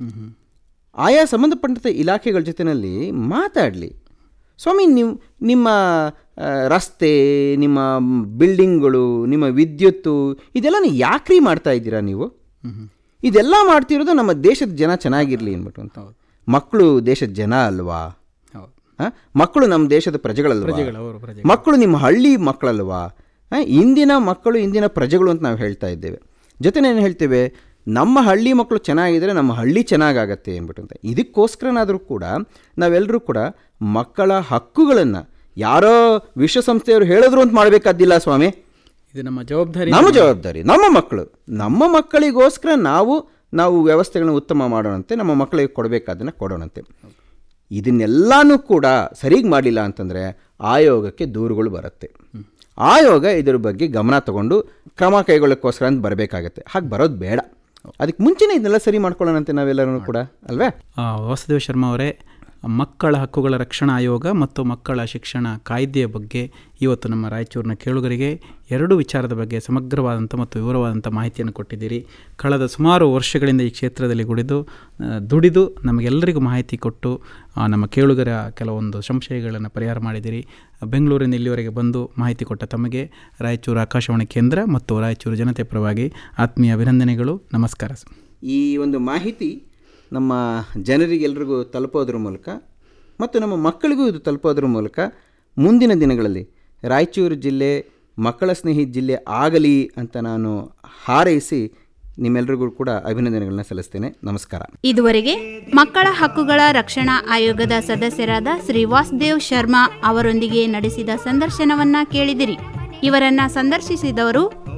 ಆಯಾ ಸಂಬಂಧಪಟ್ಟಂಥ ಇಲಾಖೆಗಳ ಜೊತೆಯಲ್ಲಿ ಮಾತಾಡಲಿ ಸ್ವಾಮಿ ನೀವು ನಿಮ್ಮ ಆ, ರಸ್ತೆ ನಿಮ್ಮ ಬಿಲ್ಡಿಂಗ್ಗಳು ನಿಮ್ಮ ವಿದ್ಯುತ್ತು ಇದೆಲ್ಲ ಯಾಕ್ರಿ ಮಾಡ್ತಾ ಇದ್ದೀರಾ ನೀವು ಇದೆಲ್ಲ ಮಾಡ್ತಿರೋದು ನಮ್ಮ ದೇಶದ ಜನ ಚೆನ್ನಾಗಿರಲಿ ಅಂದ್ಬಿಟ್ಟು ಅಂತ ಮಕ್ಕಳು ದೇಶದ ಜನ ಅಲ್ವಾ ಹೌದು ಆ? ಮಕ್ಕಳು ನಮ್ಮ ದೇಶದ ಪ್ರಜೆಗಳಲ್ವಾ ಪ್ರಜೆಗಳು ಅವರು ಪ್ರಜೆ ಮಕ್ಕಳು ನಿಮ್ಮ ಹಳ್ಳಿ ಮಕ್ಕಳಲ್ವಾ ಆ, ಇಂದಿನ ಮಕ್ಕಳು ಇಂದಿನ ಪ್ರಜೆಗಳು ಅಂತ ನಾವು ಹೇಳ್ತಾ ಇದ್ದೇವೆ ಜೊತೆ ಏನು ಹೇಳ್ತೇವೆ ನಮ್ಮ ಹಳ್ಳಿ ಮಕ್ಕಳು ಚೆನ್ನಾಗಿದ್ದರೆ ನಮ್ಮ ಹಳ್ಳಿ ಚೆನ್ನಾಗಾಗತ್ತೆ ಅಂದ್ಬಿಟ್ಟು ಅಂತ ಇದಕ್ಕೋಸ್ಕರನಾದರೂ ಕೂಡ ನಾವೆಲ್ಲರೂ ಕೂಡ ಮಕ್ಕಳ ಹಕ್ಕುಗಳನ್ನು ಯಾರೋ ವಿಶ್ವಸಂಸ್ಥೆಯವರು ಹೇಳಿದ್ರು ಅಂತ ಮಾಡಬೇಕಾದ್ದಿಲ್ಲ ಸ್ವಾಮಿ ಇದು ನಮ್ಮ ಜವಾಬ್ದಾರಿ ನಮ್ಮ ಜವಾಬ್ದಾರಿ ನಮ್ಮ ಮಕ್ಕಳು ನಮ್ಮ ಮಕ್ಕಳಿಗೋಸ್ಕರ ನಾವು ನಾವು ವ್ಯವಸ್ಥೆಗಳನ್ನ ಉತ್ತಮ ಮಾಡೋಣಂತೆ ನಮ್ಮ ಮಕ್ಕಳಿಗೆ ಕೊಡಬೇಕಾದನ್ನು ಕೊಡೋಣಂತೆ ಇದನ್ನೆಲ್ಲನೂ ಕೂಡ ಸರಿಗೆ ಮಾಡಲಿಲ್ಲ ಅಂತಂದರೆ ಆಯೋಗಕ್ಕೆ ದೂರುಗಳು ಬರುತ್ತೆ ಆಯೋಗ ಇದ್ರ ಬಗ್ಗೆ ಗಮನ ತಗೊಂಡು ಕ್ರಮ ಕೈಗೊಳ್ಳೋಕ್ಕೋಸ್ಕರ ಅಂತ ಬರಬೇಕಾಗತ್ತೆ ಹಾಗೆ ಬರೋದು ಬೇಡ ಅದಕ್ಕೆ ಮುಂಚೆನೇ ಇದನ್ನೆಲ್ಲ ಸರಿ ಮಾಡ್ಕೊಳ್ಳೋಣಂತೆ ನಾವೆಲ್ಲರೂ ಕೂಡ ಅಲ್ವೇ ಆ, ವಾಸುದೇವ ಶರ್ಮಾ ಅವರೇ ಮಕ್ಕಳ ಹಕ್ಕುಗಳ ರಕ್ಷಣಾ ಆಯೋಗ ಮತ್ತು ಮಕ್ಕಳ ಶಿಕ್ಷಣ ಕಾಯ್ದೆಯ ಬಗ್ಗೆ ಇವತ್ತು ನಮ್ಮ ರಾಯಚೂರಿನ ಕೇಳುಗರಿಗೆ ಎರಡು ವಿಚಾರದ ಬಗ್ಗೆ ಸಮಗ್ರವಾದಂಥ ಮತ್ತು ವಿವರವಾದಂಥ ಮಾಹಿತಿಯನ್ನು ಕೊಟ್ಟಿದ್ದೀರಿ ಕಳೆದ ಸುಮಾರು ವರ್ಷಗಳಿಂದ ಈ ಕ್ಷೇತ್ರದಲ್ಲಿ ಗುಡಿದು ಆ, ದುಡಿದು ನಮಗೆಲ್ಲರಿಗೂ ಮಾಹಿತಿ ಕೊಟ್ಟು ಆ, ನಮ್ಮ ಕೇಳುಗರ ಕೆಲವೊಂದು ಸಂಶಯಗಳನ್ನು ಪರಿಹಾರ ಮಾಡಿದಿರಿ ಬೆಂಗಳೂರಿನ ಇಲ್ಲಿವರೆಗೆ ಬಂದು ಮಾಹಿತಿ ಕೊಟ್ಟ ತಮಗೆ ರಾಯಚೂರು ಆಕಾಶವಾಣಿ ಕೇಂದ್ರ ಮತ್ತು ರಾಯಚೂರು ಜನತೆ ಪರವಾಗಿ ಆತ್ಮೀಯ ಅಭಿನಂದನೆಗಳು ನಮಸ್ಕಾರ ಸರ್. ಈ ಒಂದು ಮಾಹಿತಿ ನಮ್ಮ ಜನರಿಗೆಲ್ರಿಗೂ ತಲುಪೋದ್ರ ಮೂಲಕ ಮತ್ತು ನಮ್ಮ ಮಕ್ಕಳಿಗೂ ಇದು ತಲುಪೋದ್ರ ಮೂಲಕ ಮುಂದಿನ ದಿನಗಳಲ್ಲಿ ರಾಯಚೂರು ಜಿಲ್ಲೆ ಮಕ್ಕಳ ಸ್ನೇಹಿ ಜಿಲ್ಲೆ ಆಗಲಿ ಅಂತ ನಾನು ಹಾರೈಸಿ ನಿಮ್ಮೆಲ್ಲರಿಗೂ ಕೂಡ ಅಭಿನಂದನೆಗಳನ್ನ ಸಲ್ಲಿಸ್ತೇನೆ ನಮಸ್ಕಾರ ಇದುವರೆಗೆ ಮಕ್ಕಳ ಹಕ್ಕುಗಳ ರಕ್ಷಣಾ ಆಯೋಗದ ಸದಸ್ಯರಾದ ಶ್ರೀ ವಾಸುದೇವ್ ಶರ್ಮಾ ಅವರೊಂದಿಗೆ ನಡೆಸಿದ ಸಂದರ್ಶನವನ್ನ ಕೇಳಿದಿರಿ ಇವರನ್ನ ಸಂದರ್ಶಿಸಿದವರು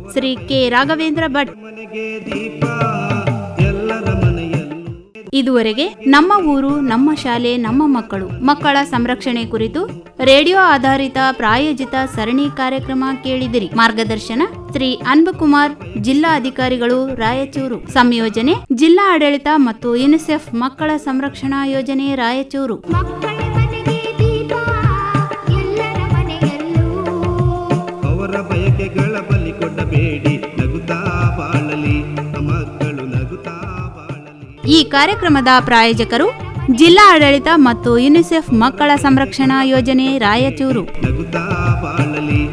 ಶ್ರೀ ಕೆ ರಾಘವೇಂದ್ರ ಭಟ್ ಮನೆಗೆ ದೀಪ ಎಲ್ಲರ ಮನೆಯಲ್ಲೂ ಇದುವರೆಗೆ ನಮ್ಮ ಊರು ನಮ್ಮ ಶಾಲೆ ನಮ್ಮ ಮಕ್ಕಳು ಮಕ್ಕಳ ಸಂರಕ್ಷಣೆ ಕುರಿತು ರೇಡಿಯೋ ಆಧಾರಿತ ಪ್ರಾಯೋಜಿತ ಸರಣಿ ಕಾರ್ಯಕ್ರಮ ಕೇಳಿದಿರಿ ಮಾರ್ಗದರ್ಶನ ಶ್ರೀ ಅನ್ಬಕುಮಾರ್ ಜಿಲ್ಲಾ ಅಧಿಕಾರಿಗಳು ರಾಯಚೂರು ಸಂಯೋಜನೆ ಜಿಲ್ಲಾ ಆಡಳಿತ ಮತ್ತು ಯುನಿಸೆಫ್ ಮಕ್ಕಳ ಸಂರಕ್ಷಣಾ ಯೋಜನೆ ರಾಯಚೂರು ಮಕ್ಕಳ ಮನೆಗೆ ದೀಪ ಎಲ್ಲರ ಮನೆಯಲ್ಲೂ ಅವರ ಬಯಕೆಗಳ ಬಲಿ ಕೊಡಬೇಡಿ ನಗುತ್ತಾ ಬಾಳಲಿ ಮಕ್ಕಳು ನಗುತ್ತಾ ಬಾಳಲಿ ಈ ಕಾರ್ಯಕ್ರಮದ ಪ್ರಾಯೋಜಕರು ಜಿಲ್ಲಾ ಆಡಳಿತ ಮತ್ತು ಯುನಿಸೆಫ್ ಮಕ್ಕಳ ಸಂರಕ್ಷಣಾ ಯೋಜನೆ ರಾಯಚೂರು ನಗುತ್ತಾ ಬಾಳಲಿ